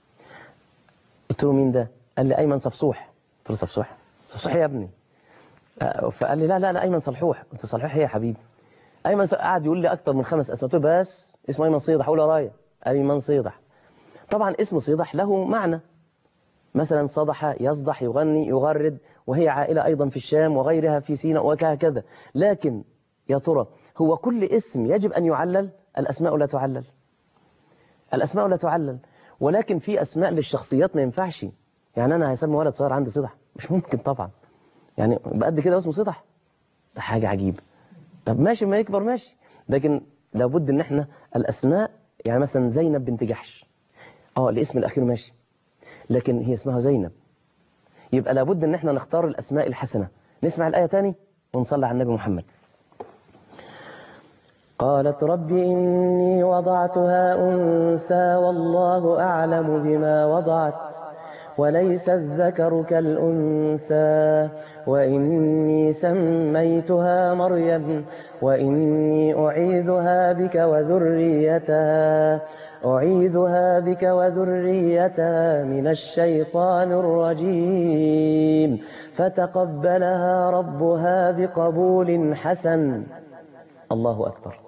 قلت له مين ده قال لي أيمن صفصوح قلت له صفصوح صفصوح يا ابني فقال لي لا لا لا أيمن صلحوح قلت صلحوح ايه يا حبيبي أيمن قعد يقول لي أكتر من خمس أسماء قلت له بس اسمه أيمن صيدح أقول راية أيمن صيدح طبعا اسم صيدح له معنى مثلا صدح يصدح يغني يغرد وهي عائلة أيضا في الشام وغيرها في سيناء وكهكذا لكن يا ترى هو كل اسم يجب أن يعلل الأسماء لا تعلل الأسماء لا تعلل ولكن في أسماء للشخصيات ما ينفعش يعني أنا هسمي ولد صغير عندي صدح مش ممكن طبعا يعني بقد كده اسمه صدح ده حاجة عجيبة طب ماشي ما يكبر ماشي لكن لابد ان احنا الاسماء يعني مثلا زينب بنت جحش اه الاسم الاخير ماشي لكن هي اسمها زينب يبقى لابد ان احنا نختار الاسماء الحسنة نسمع الآية تاني ونصلي على النبي محمد قالت رب إني وضعتها أنثى والله أعلم بما وضعت وليس الذكر كالأنثى وإني سميتها مريم وإني أعيذها بك وذريتها أعيذها بك وذريتها من الشيطان الرجيم فتقبلها ربها بقبول حسن الله أكبر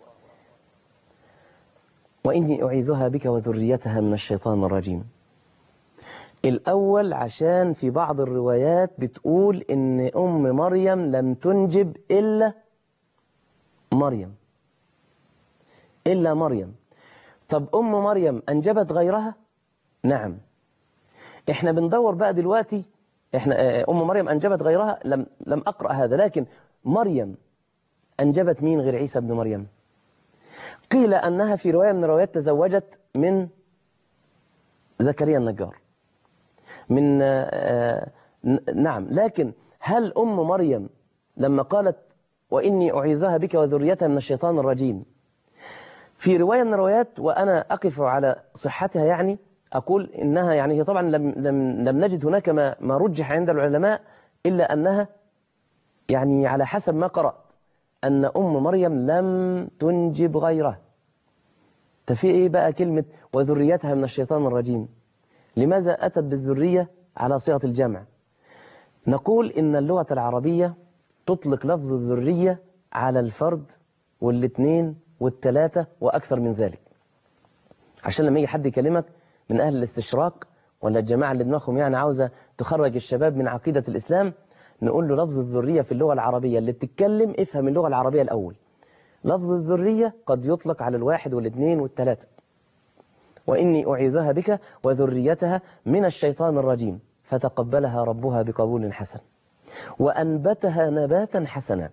وإني أعيذها بك وذريتها من الشيطان الرجيم الأول عشان في بعض الروايات بتقول إن أم مريم لم تنجب إلا مريم إلا مريم طب أم مريم أنجبت غيرها؟ نعم إحنا بندور بقى دلوقتي إحنا أم مريم أنجبت غيرها لم, لم أقرأ هذا لكن مريم أنجبت مين غير عيسى ابن مريم قيل أنها في رواية من الروايات تزوجت من زكريا النجار من نعم لكن هل أم مريم لما قالت وإني أعيذها بك وذريتها من الشيطان الرجيم في رواية من الروايات وأنا أقف على صحتها يعني أقول إنها يعني هي طبعا لم, لم, لم نجد هناك ما, ما رجح عند العلماء إلا أنها يعني على حسب ما قرأت أن أم مريم لم تنجب غيره ففي إيه بقى كلمة وذريتها من الشيطان الرجيم لماذا أتت بالذرية على صيغة الجمع نقول إن اللغة العربية تطلق لفظ الذرية على الفرد والاثنين والثلاثة وأكثر من ذلك عشان لما يجي حد يكلمك من أهل الاستشراق ولا الجماعة اللي دماغهم يعني عاوزة تخرج الشباب من عقيدة الإسلام نقول له لفظ الذرية في اللغة العربية اللي بتتكلم افهم اللغة العربية الأول لفظ الذرية قد يطلق على الواحد والاثنين والثلاثة وإني أعيذها بك وذريتها من الشيطان الرجيم فتقبلها ربها بقبول حسن وأنبتها نباتا حسنا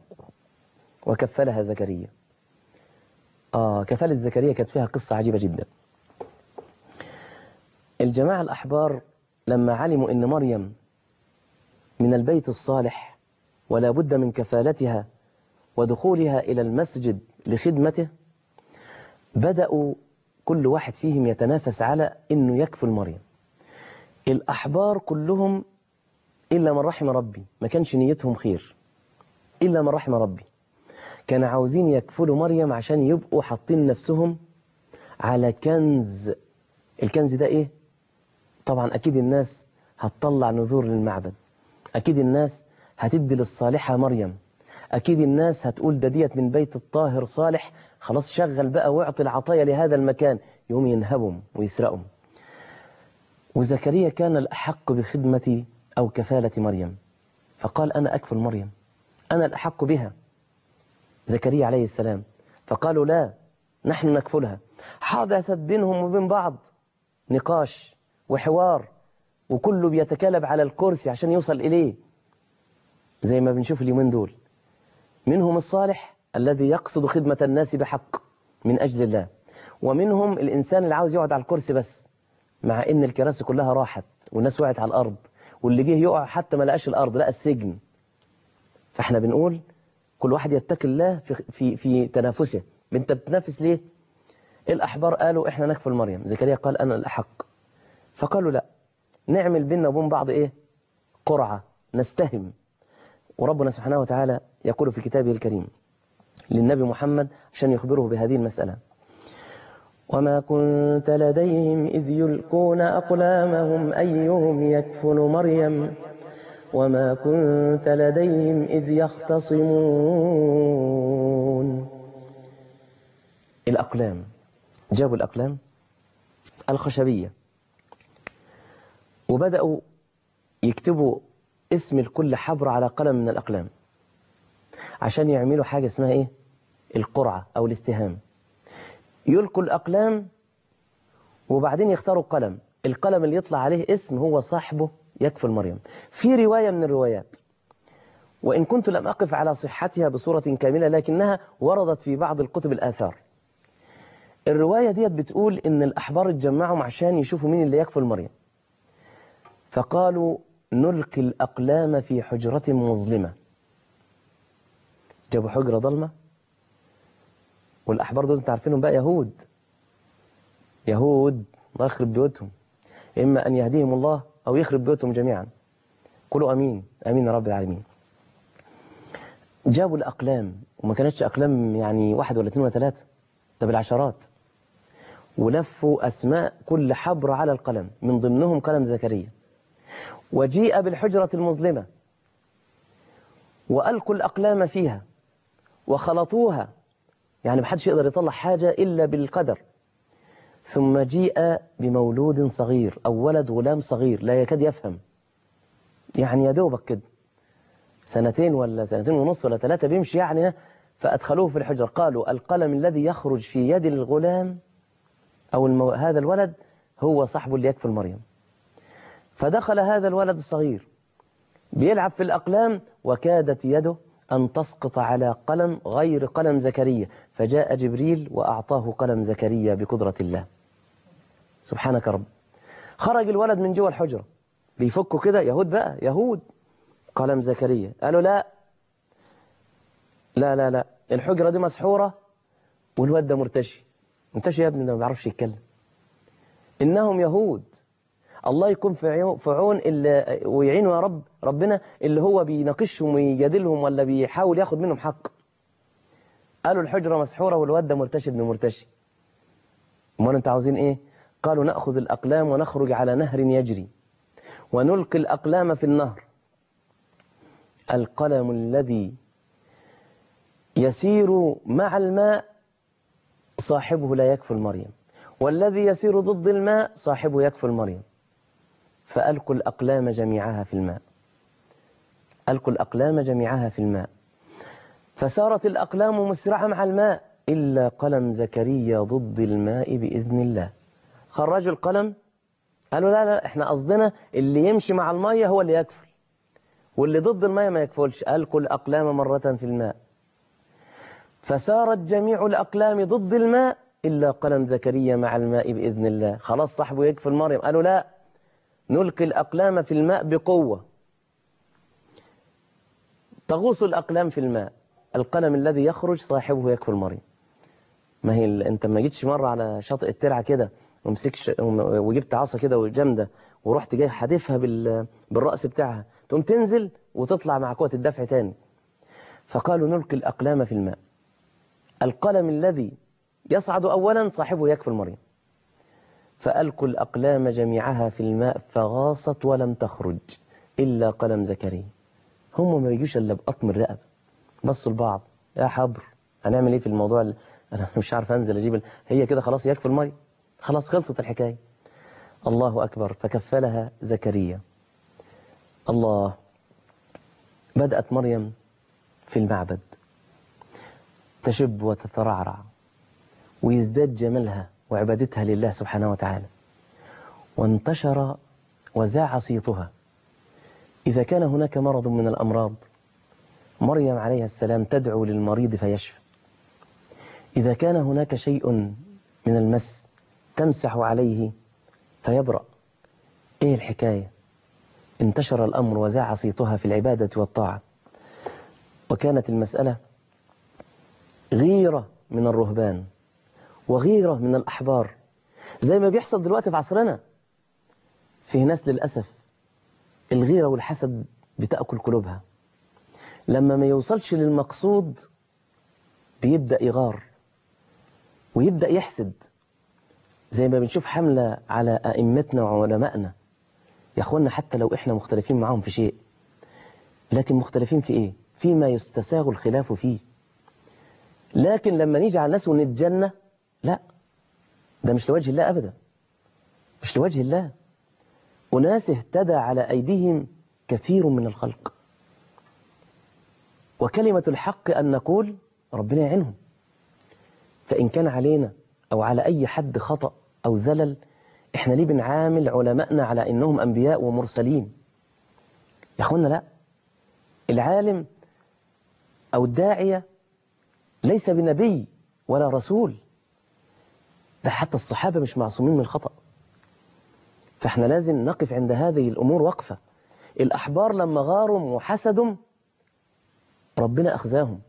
وكفلها زكريا آه كفالة زكريا كانت فيها قصة عجيبة جدا الجماعة الأحبار لما علموا أن مريم من البيت الصالح ولا بد من كفالتها ودخولها إلى المسجد لخدمته بدأوا كل واحد فيهم يتنافس على أنه يكفل مريم الأحبار كلهم إلا من رحم ربي ما كانش نيتهم خير إلا من رحم ربي كان عاوزين يكفلوا مريم عشان يبقوا حاطين نفسهم على كنز الكنز ده إيه؟ طبعا أكيد الناس هتطلع نذور للمعبد أكيد الناس هتدي للصالحة مريم أكيد الناس هتقول ده ديت من بيت الطاهر صالح خلاص شغل بقى واعطي العطايا لهذا المكان يوم ينهبهم ويسرقهم وزكريا كان الأحق بخدمة أو كفالة مريم فقال أنا أكفل مريم أنا الأحق بها زكريا عليه السلام فقالوا لا نحن نكفلها حدثت بينهم وبين بعض نقاش وحوار وكله بيتكالب على الكرسي عشان يوصل إليه زي ما بنشوف اليومين دول منهم الصالح الذي يقصد خدمة الناس بحق من أجل الله ومنهم الإنسان اللي عاوز يقعد على الكرسي بس مع إن الكراسي كلها راحت والناس وقعت على الأرض واللي جه يقع حتى ما لقاش الأرض لقى السجن فاحنا بنقول كل واحد يتقي الله في, في, في تنافسه انت بتنافس ليه الأحبار قالوا احنا نكفل مريم زكريا قال أنا الأحق فقالوا لا نعمل بيننا وبين بعض ايه قرعة نستهم وربنا سبحانه وتعالى يقول في كتابه الكريم للنبي محمد عشان يخبره بهذه المسألة وما كنت لديهم إذ يلقون أقلامهم أيهم يكفل مريم وما كنت لديهم إذ يختصمون الأقلام جابوا الأقلام الخشبية وبدأوا يكتبوا اسم الكل حبر على قلم من الأقلام عشان يعملوا حاجة اسمها إيه القرعة أو الاستهام يلقوا الأقلام وبعدين يختاروا قلم القلم اللي يطلع عليه اسم هو صاحبه يكفل مريم في رواية من الروايات وإن كنت لم أقف على صحتها بصورة كاملة لكنها وردت في بعض الكتب الآثار الرواية ديت بتقول إن الأحبار اتجمعوا عشان يشوفوا مين اللي يكفل مريم فقالوا نلقي الأقلام في حجرة مظلمة جابوا حجرة ضلمة والأحبار دول انت عارفينهم بقى يهود يهود الله يخرب بيوتهم إما أن يهديهم الله أو يخرب بيوتهم جميعا قولوا أمين أمين يا رب العالمين جابوا الأقلام وما كانتش أقلام يعني واحد ولا اثنين ولا ثلاثة ده بالعشرات ولفوا أسماء كل حبر على القلم من ضمنهم قلم زكريا وجيء بالحجرة المظلمة وألقوا الأقلام فيها وخلطوها يعني محدش يقدر يطلع حاجة إلا بالقدر ثم جيء بمولود صغير أو ولد غلام صغير لا يكاد يفهم يعني يا دوبك كده سنتين ولا سنتين ونص ولا ثلاثة بيمشي يعني فأدخلوه في الحجر قالوا القلم الذي يخرج في يد الغلام أو المو... هذا الولد هو صاحبه اللي يكفل مريم فدخل هذا الولد الصغير بيلعب في الأقلام وكادت يده أن تسقط على قلم غير قلم زكريا فجاء جبريل وأعطاه قلم زكريا بقدرة الله سبحانك رب خرج الولد من جوه الحجرة بيفكوا كده يهود بقى يهود قلم زكريا قالوا لا لا لا لا الحجرة دي مسحورة والواد ده مرتشي مرتشي يا ابني ده ما بيعرفش يتكلم إنهم يهود الله يكون في عون اللي ويعينه يا رب ربنا اللي هو بيناقشهم ويجادلهم ولا بيحاول ياخد منهم حق قالوا الحجرة مسحورة والواد ده مرتشي ابن مرتشي امال انتوا عاوزين ايه قالوا نأخذ الأقلام ونخرج على نهر يجري ونلقي الأقلام في النهر القلم الذي يسير مع الماء صاحبه لا يكفل مريم والذي يسير ضد الماء صاحبه يكفل مريم فألقوا الأقلام جميعها في الماء ألقوا الأقلام جميعها في الماء فسارت الأقلام مسرعة مع الماء إلا قلم زكريا ضد الماء بإذن الله خرجوا القلم قالوا لا لا احنا قصدنا اللي يمشي مع المية هو اللي يكفل واللي ضد المية ما يكفلش ألقوا الأقلام مرة في الماء فسارت جميع الأقلام ضد الماء إلا قلم زكريا مع الماء بإذن الله خلاص صاحبه يكفل مريم قالوا لا نلقي الأقلام في الماء بقوة تغوص الأقلام في الماء القلم الذي يخرج صاحبه يكفل مريم ما هي ال... انت ما جيتش مرة على شاطئ الترعة كده ومسكش وجبت عصا كده وجامده ورحت جاي حادفها بال... بالرأس بتاعها تقوم تنزل وتطلع مع قوة الدفع تاني فقالوا نلقي الأقلام في الماء القلم الذي يصعد أولا صاحبه يكفل مريم فألقوا الأقلام جميعها في الماء فغاصت ولم تخرج إلا قلم زكريا هم ما بيجوش إلا بقطم الرقبة بصوا لبعض يا حبر هنعمل إيه في الموضوع اللي أنا مش عارف أنزل أجيب ال... هي كده خلاص يكفي المية خلاص خلصت الحكاية الله أكبر فكفلها زكريا الله بدأت مريم في المعبد تشب وتترعرع ويزداد جمالها وعبادتها لله سبحانه وتعالى وانتشر وزاع صيتها إذا كان هناك مرض من الأمراض مريم عليها السلام تدعو للمريض فيشفى إذا كان هناك شيء من المس تمسح عليه فيبرأ إيه الحكاية انتشر الأمر وزاع صيتها في العبادة والطاعة وكانت المسألة غيرة من الرهبان وغيرة من الأحبار زي ما بيحصل دلوقتي في عصرنا فيه ناس للأسف الغيرة والحسد بتأكل قلوبها لما ما يوصلش للمقصود بيبدأ يغار ويبدأ يحسد زي ما بنشوف حملة على أئمتنا وعلمائنا يا أخوانا حتى لو إحنا مختلفين معاهم في شيء لكن مختلفين في إيه؟ فيما يستساغ الخلاف فيه لكن لما نيجي على الناس ونتجنى لا ده مش لوجه الله أبدا مش لوجه الله أناس اهتدى على أيديهم كثير من الخلق وكلمة الحق أن نقول ربنا يعينهم فإن كان علينا أو على أي حد خطأ أو زلل إحنا ليه بنعامل علمائنا على إنهم أنبياء ومرسلين يا أخوانا لا العالم أو الداعية ليس بنبي ولا رسول ده حتى الصحابة مش معصومين من الخطأ فإحنا لازم نقف عند هذه الأمور وقفة الأحبار لما غاروا وحسدوا ربنا أخزاهم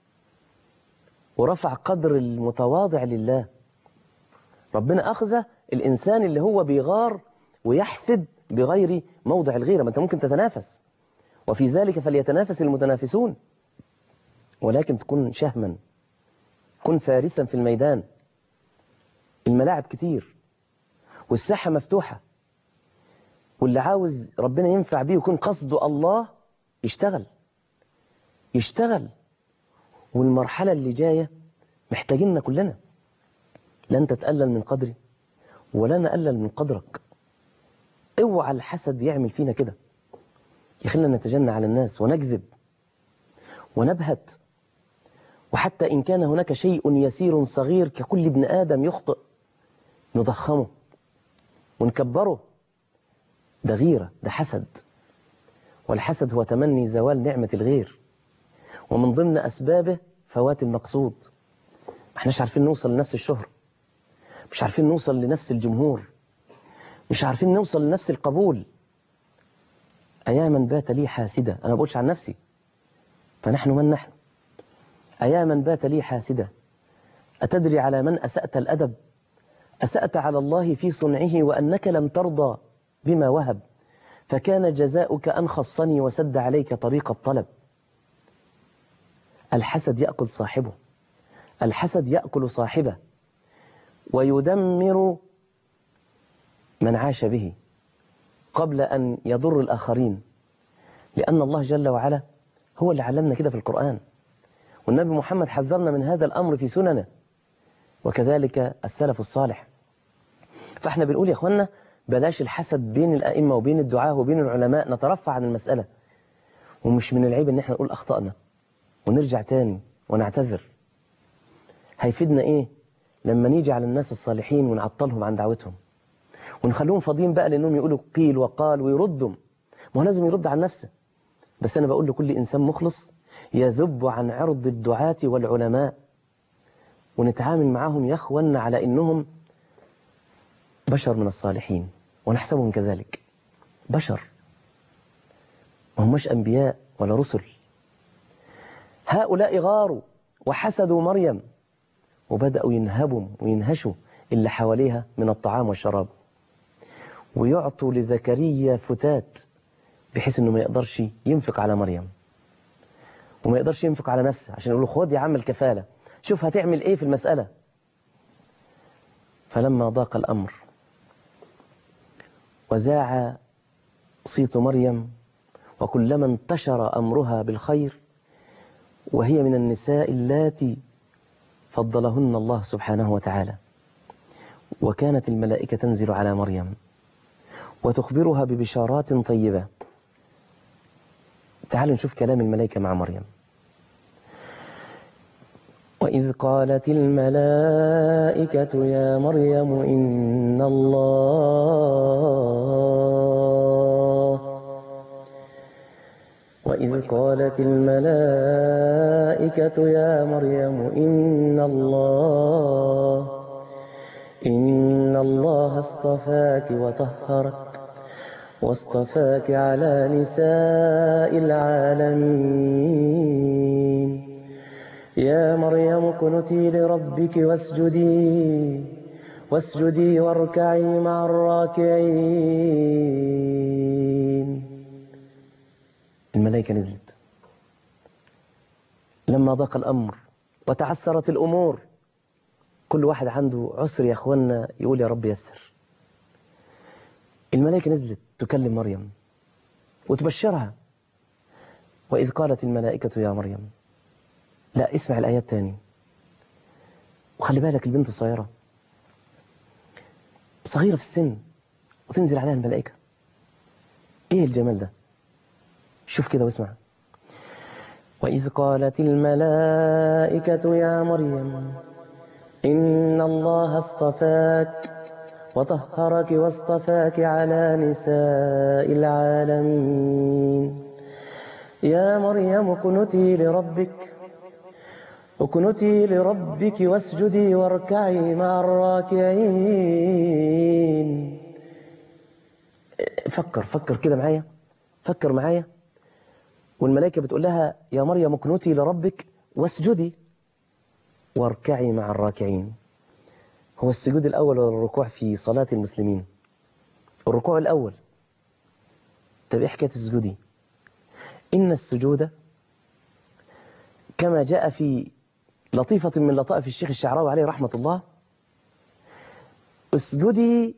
ورفع قدر المتواضع لله ربنا أخذ الإنسان اللي هو بيغار ويحسد بغير موضع الغيرة ما أنت ممكن تتنافس وفي ذلك فليتنافس المتنافسون ولكن تكون شهما كن فارسا في الميدان الملاعب كتير والساحة مفتوحة واللي عاوز ربنا ينفع بيه ويكون قصده الله يشتغل يشتغل والمرحلة اللي جاية محتاجيننا كلنا لن تتقلل من قدري ولا نقلل من قدرك اوعى الحسد يعمل فينا كده يخلينا نتجنى على الناس ونكذب ونبهت وحتى إن كان هناك شيء يسير صغير ككل ابن آدم يخطئ نضخمه ونكبره ده غيرة ده حسد والحسد هو تمني زوال نعمة الغير ومن ضمن أسبابه فوات المقصود ما احناش عارفين نوصل لنفس الشهرة مش عارفين نوصل لنفس الجمهور مش عارفين نوصل لنفس القبول أياما بات لي حاسدة أنا بقولش عن نفسي فنحن من نحن أياما بات لي حاسدة أتدري على من أسأت الأدب أسأت على الله في صنعه وأنك لم ترضى بما وهب فكان جزاؤك أن خصني وسد عليك طريق الطلب الحسد يأكل صاحبه الحسد يأكل صاحبه ويدمر من عاش به قبل أن يضر الآخرين لأن الله جل وعلا هو اللي علمنا كده في القرآن والنبي محمد حذرنا من هذا الأمر في سننه وكذلك السلف الصالح فاحنا بنقول يا اخوانا بلاش الحسد بين الأئمة وبين الدعاة وبين العلماء نترفع عن المسألة ومش من العيب ان احنا نقول أخطأنا ونرجع تاني ونعتذر هيفيدنا ايه لما نيجي على الناس الصالحين ونعطلهم عن دعوتهم ونخليهم فاضيين بقى لانهم يقولوا قيل وقال ويردوا ما هو لازم يرد عن نفسه بس انا بقول لكل انسان مخلص يذب عن عرض الدعاة والعلماء ونتعامل معهم يا اخوانا على انهم بشر من الصالحين ونحسبهم كذلك بشر ما هماش انبياء ولا رسل هؤلاء غاروا وحسدوا مريم وبدأوا ينهبوا وينهشوا اللي حواليها من الطعام والشراب ويعطوا لزكريا فتات بحيث انه ما يقدرش ينفق على مريم وما يقدرش ينفق على نفسه عشان يقول له خد يا عم الكفالة شوف هتعمل ايه في المسألة فلما ضاق الأمر وزاع صيت مريم وكلما انتشر أمرها بالخير وهي من النساء اللاتي فضلهن الله سبحانه وتعالى وكانت الملائكة تنزل على مريم وتخبرها ببشارات طيبة تعالوا نشوف كلام الملائكة مع مريم وإذ قالت الملائكة يا مريم إن الله وإذ قالت الملائكة يا مريم إن الله إن الله اصطفاك وطهرك واصطفاك على نساء العالمين يا مريم اقنتي لربك واسجدي واسجدي واركعي مع الراكعين الملائكة نزلت لما ضاق الأمر وتعسرت الأمور كل واحد عنده عسر يا أخوانا يقول يا رب يسر الملائكة نزلت تكلم مريم وتبشرها وإذ قالت الملائكة يا مريم لا اسمع الآيات تاني وخلي بالك البنت صغيرة صغيرة في السن وتنزل عليها الملائكة ايه الجمال ده شوف كده واسمع وإذ قالت الملائكة يا مريم إن الله اصطفاك وطهرك واصطفاك على نساء العالمين يا مريم اقنتي لربك اقنتي لربك واسجدي واركعي مع الراكعين فكر فكر كده معايا فكر معايا والملائكة بتقول لها يا مريم اقنتي لربك واسجدي واركعي مع الراكعين هو السجود الأول ولا الركوع في صلاة المسلمين الركوع الأول طب إيه حكاية السجود إن السجود كما جاء في لطيفة من لطائف الشيخ الشعراوي عليه رحمة الله اسجدي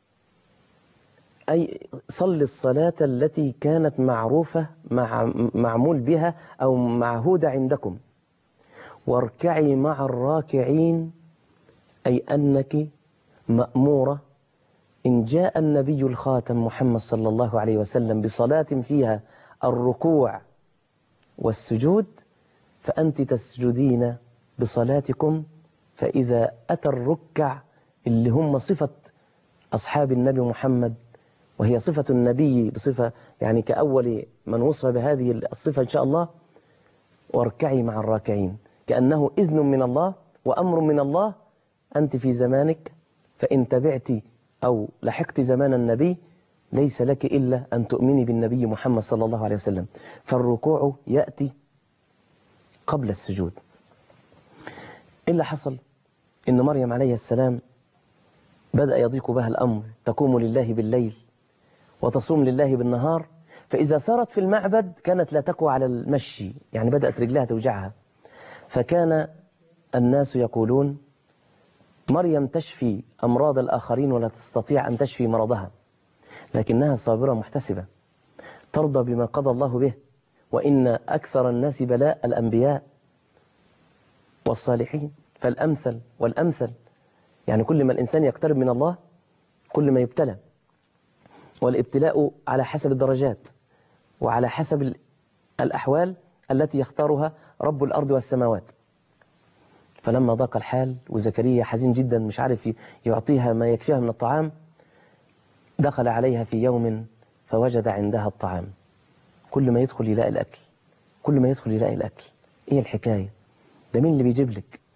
أي صل الصلاة التي كانت معروفة مع معمول بها أو معهودة عندكم واركعي مع الراكعين أي أنك مأمورة إن جاء النبي الخاتم محمد صلى الله عليه وسلم بصلاة فيها الركوع والسجود فأنت تسجدين بصلاتكم فإذا أتى الركع اللي هم صفة أصحاب النبي محمد وهي صفة النبي بصفة يعني كأول من وصف بهذه الصفة إن شاء الله واركعي مع الراكعين كأنه إذن من الله وأمر من الله أنت في زمانك فإن تبعت أو لحقت زمان النبي ليس لك إلا أن تؤمني بالنبي محمد صلى الله عليه وسلم فالركوع يأتي قبل السجود إيه اللي حصل إن مريم عليه السلام بدأ يضيق بها الأمر تقوم لله بالليل وتصوم لله بالنهار فإذا سارت في المعبد كانت لا تقوى على المشي يعني بدأت رجلها توجعها فكان الناس يقولون مريم تشفي أمراض الآخرين ولا تستطيع أن تشفي مرضها لكنها صابرة محتسبة ترضى بما قضى الله به وإن أكثر الناس بلاء الأنبياء والصالحين فالأمثل والأمثل يعني كل ما الإنسان يقترب من الله كل ما يبتلى والابتلاء على حسب الدرجات وعلى حسب الأحوال التي يختارها رب الأرض والسماوات فلما ضاق الحال وزكريا حزين جدا مش عارف يعطيها ما يكفيها من الطعام دخل عليها في يوم فوجد عندها الطعام كل ما يدخل يلاقي الأكل كل ما يدخل يلاقي الأكل إيه الحكاية ده مين اللي بيجيب لك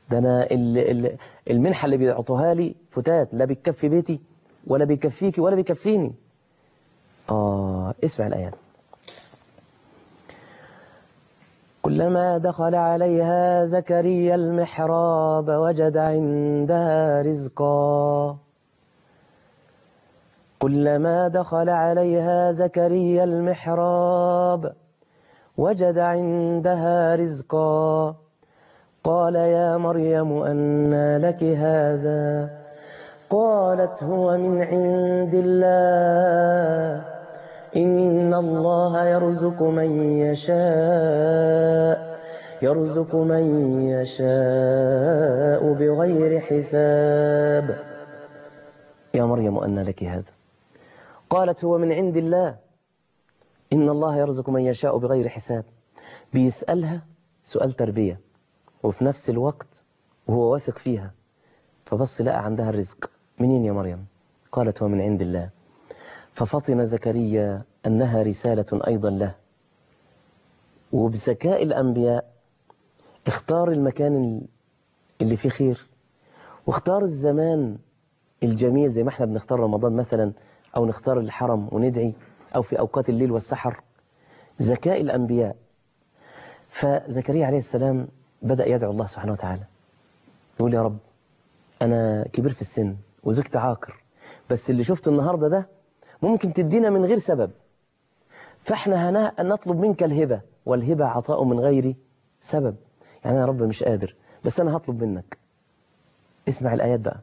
ده أنا ال- ال- المنحة اللي بيعطوها لي فتات لا بتكفي بيتي ولا بيكفيكي ولا بيكفيني آه اسمع الآيات كلما دخل عليها زكريا المحراب وجد عندها رزقا كلما دخل عليها زكريا المحراب وجد عندها رزقا قال يا مريم أنى لك هذا قالت هو من عند الله إن الله يرزق من يشاء يرزق من يشاء بغير حساب يا مريم أنى لك هذا قالت هو من عند الله إن الله يرزق من يشاء بغير حساب بيسألها سؤال تربية وفي نفس الوقت وهو واثق فيها فبص لقى عندها الرزق منين يا مريم قالت هو من عند الله ففطن زكريا أنها رسالة أيضا له وبذكاء الأنبياء اختار المكان اللي فيه خير واختار الزمان الجميل زي ما احنا بنختار رمضان مثلا أو نختار الحرم وندعي أو في أوقات الليل والسحر ذكاء الأنبياء فزكريا عليه السلام بدأ يدعو الله سبحانه وتعالى يقول يا رب أنا كبير في السن وزوجتي عاقر بس اللي شفته النهاردة ده ممكن تدينا من غير سبب فاحنا هنا نطلب منك الهبة والهبة عطاء من غير سبب يعني أنا يا رب مش قادر بس أنا هطلب منك اسمع الآيات بقى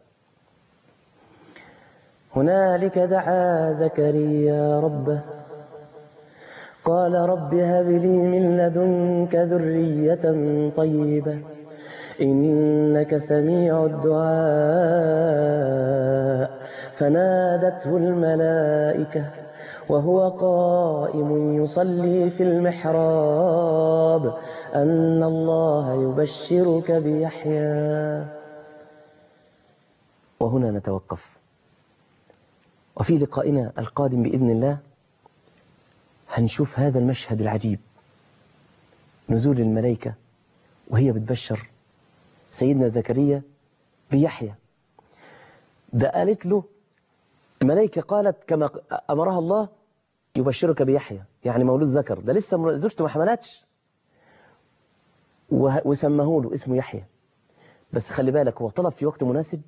هنالك دعا زكريا ربه قال رب هب لي من لدنك ذرية طيبة إنك سميع الدعاء فنادته الملائكة وهو قائم يصلي في المحراب أن الله يبشرك بيحيى وهنا نتوقف وفي لقائنا القادم بإذن الله هنشوف هذا المشهد العجيب نزول الملائكة وهي بتبشر سيدنا زكريا بيحيى ده قالت له الملائكة قالت كما أمرها الله يبشرك بيحيى يعني مولود ذكر ده لسه زوجته ما حملتش وسماه له اسمه يحيى بس خلي بالك هو طلب في وقت مناسب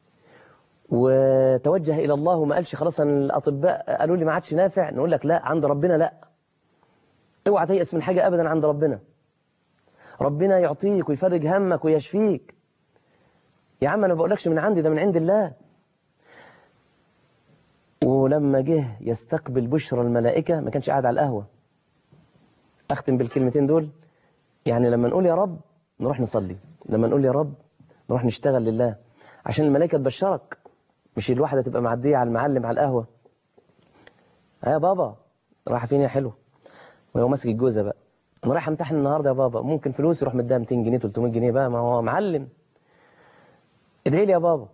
وتوجه إلى الله وما قالش خلاص أن الأطباء قالوا لي ما عادش نافع نقول لك لا عند ربنا لا اوعى تيأس من حاجة أبدا عند ربنا ربنا يعطيك ويفرج همك ويشفيك يا عم أنا ما بقولكش من عندي ده من عند الله ولما جه يستقبل بشرى الملائكة ما كانش قاعد على القهوة أختم بالكلمتين دول يعني لما نقول يا رب نروح نصلي لما نقول يا رب نروح نشتغل لله عشان الملائكة تبشرك مش الواحدة تبقى معدية على المعلم على القهوة ها يا بابا رايحة فين يا حلو وهو ماسك الجوزة بقى انا رايح امتحن النهارده يا بابا ممكن فلوس يروح مديها 200 جنيه 300 جنيه بقى ما هو معلم ادعي لي يا بابا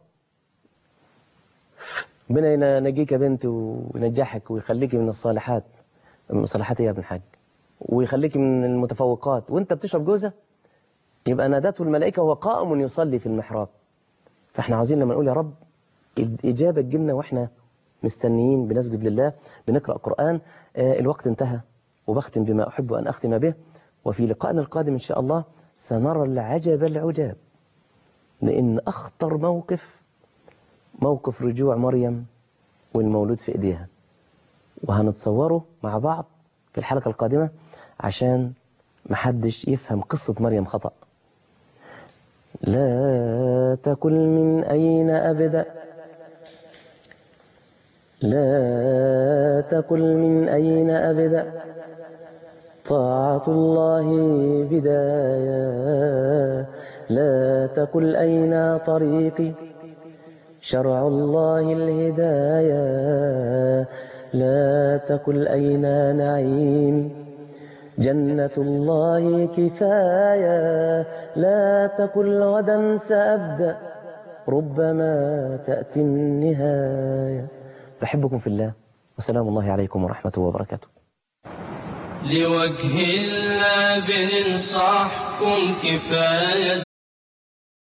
ربنا ينجيك يا بنت وينجحك ويخليكي من الصالحات من الصالحات يا ابن الحاج ويخليكي من المتفوقات وانت بتشرب جوزة يبقى نادته الملائكة وهو قائم يصلي في المحراب فاحنا عاوزين لما نقول يا رب الإجابة تجيلنا واحنا مستنيين بنسجد لله بنقرأ قرآن آه الوقت انتهى وبختم بما أحب أن أختم به وفي لقائنا القادم إن شاء الله سنرى العجب العجاب لأن أخطر موقف موقف رجوع مريم والمولود في إيديها وهنتصوره مع بعض في الحلقة القادمة عشان محدش يفهم قصة مريم خطأ لا تقل من أين أبدأ لا تقل من أين أبدأ طاعة الله بداية لا تقل أين طريقي شرع الله الهداية لا تقل أين نعيم جنة الله كفاية لا تقل غدا سأبدأ ربما تأتي النهاية بحبكم في الله وسلام الله عليكم ورحمة وبركاته لوجه الله بننصحكم كفاية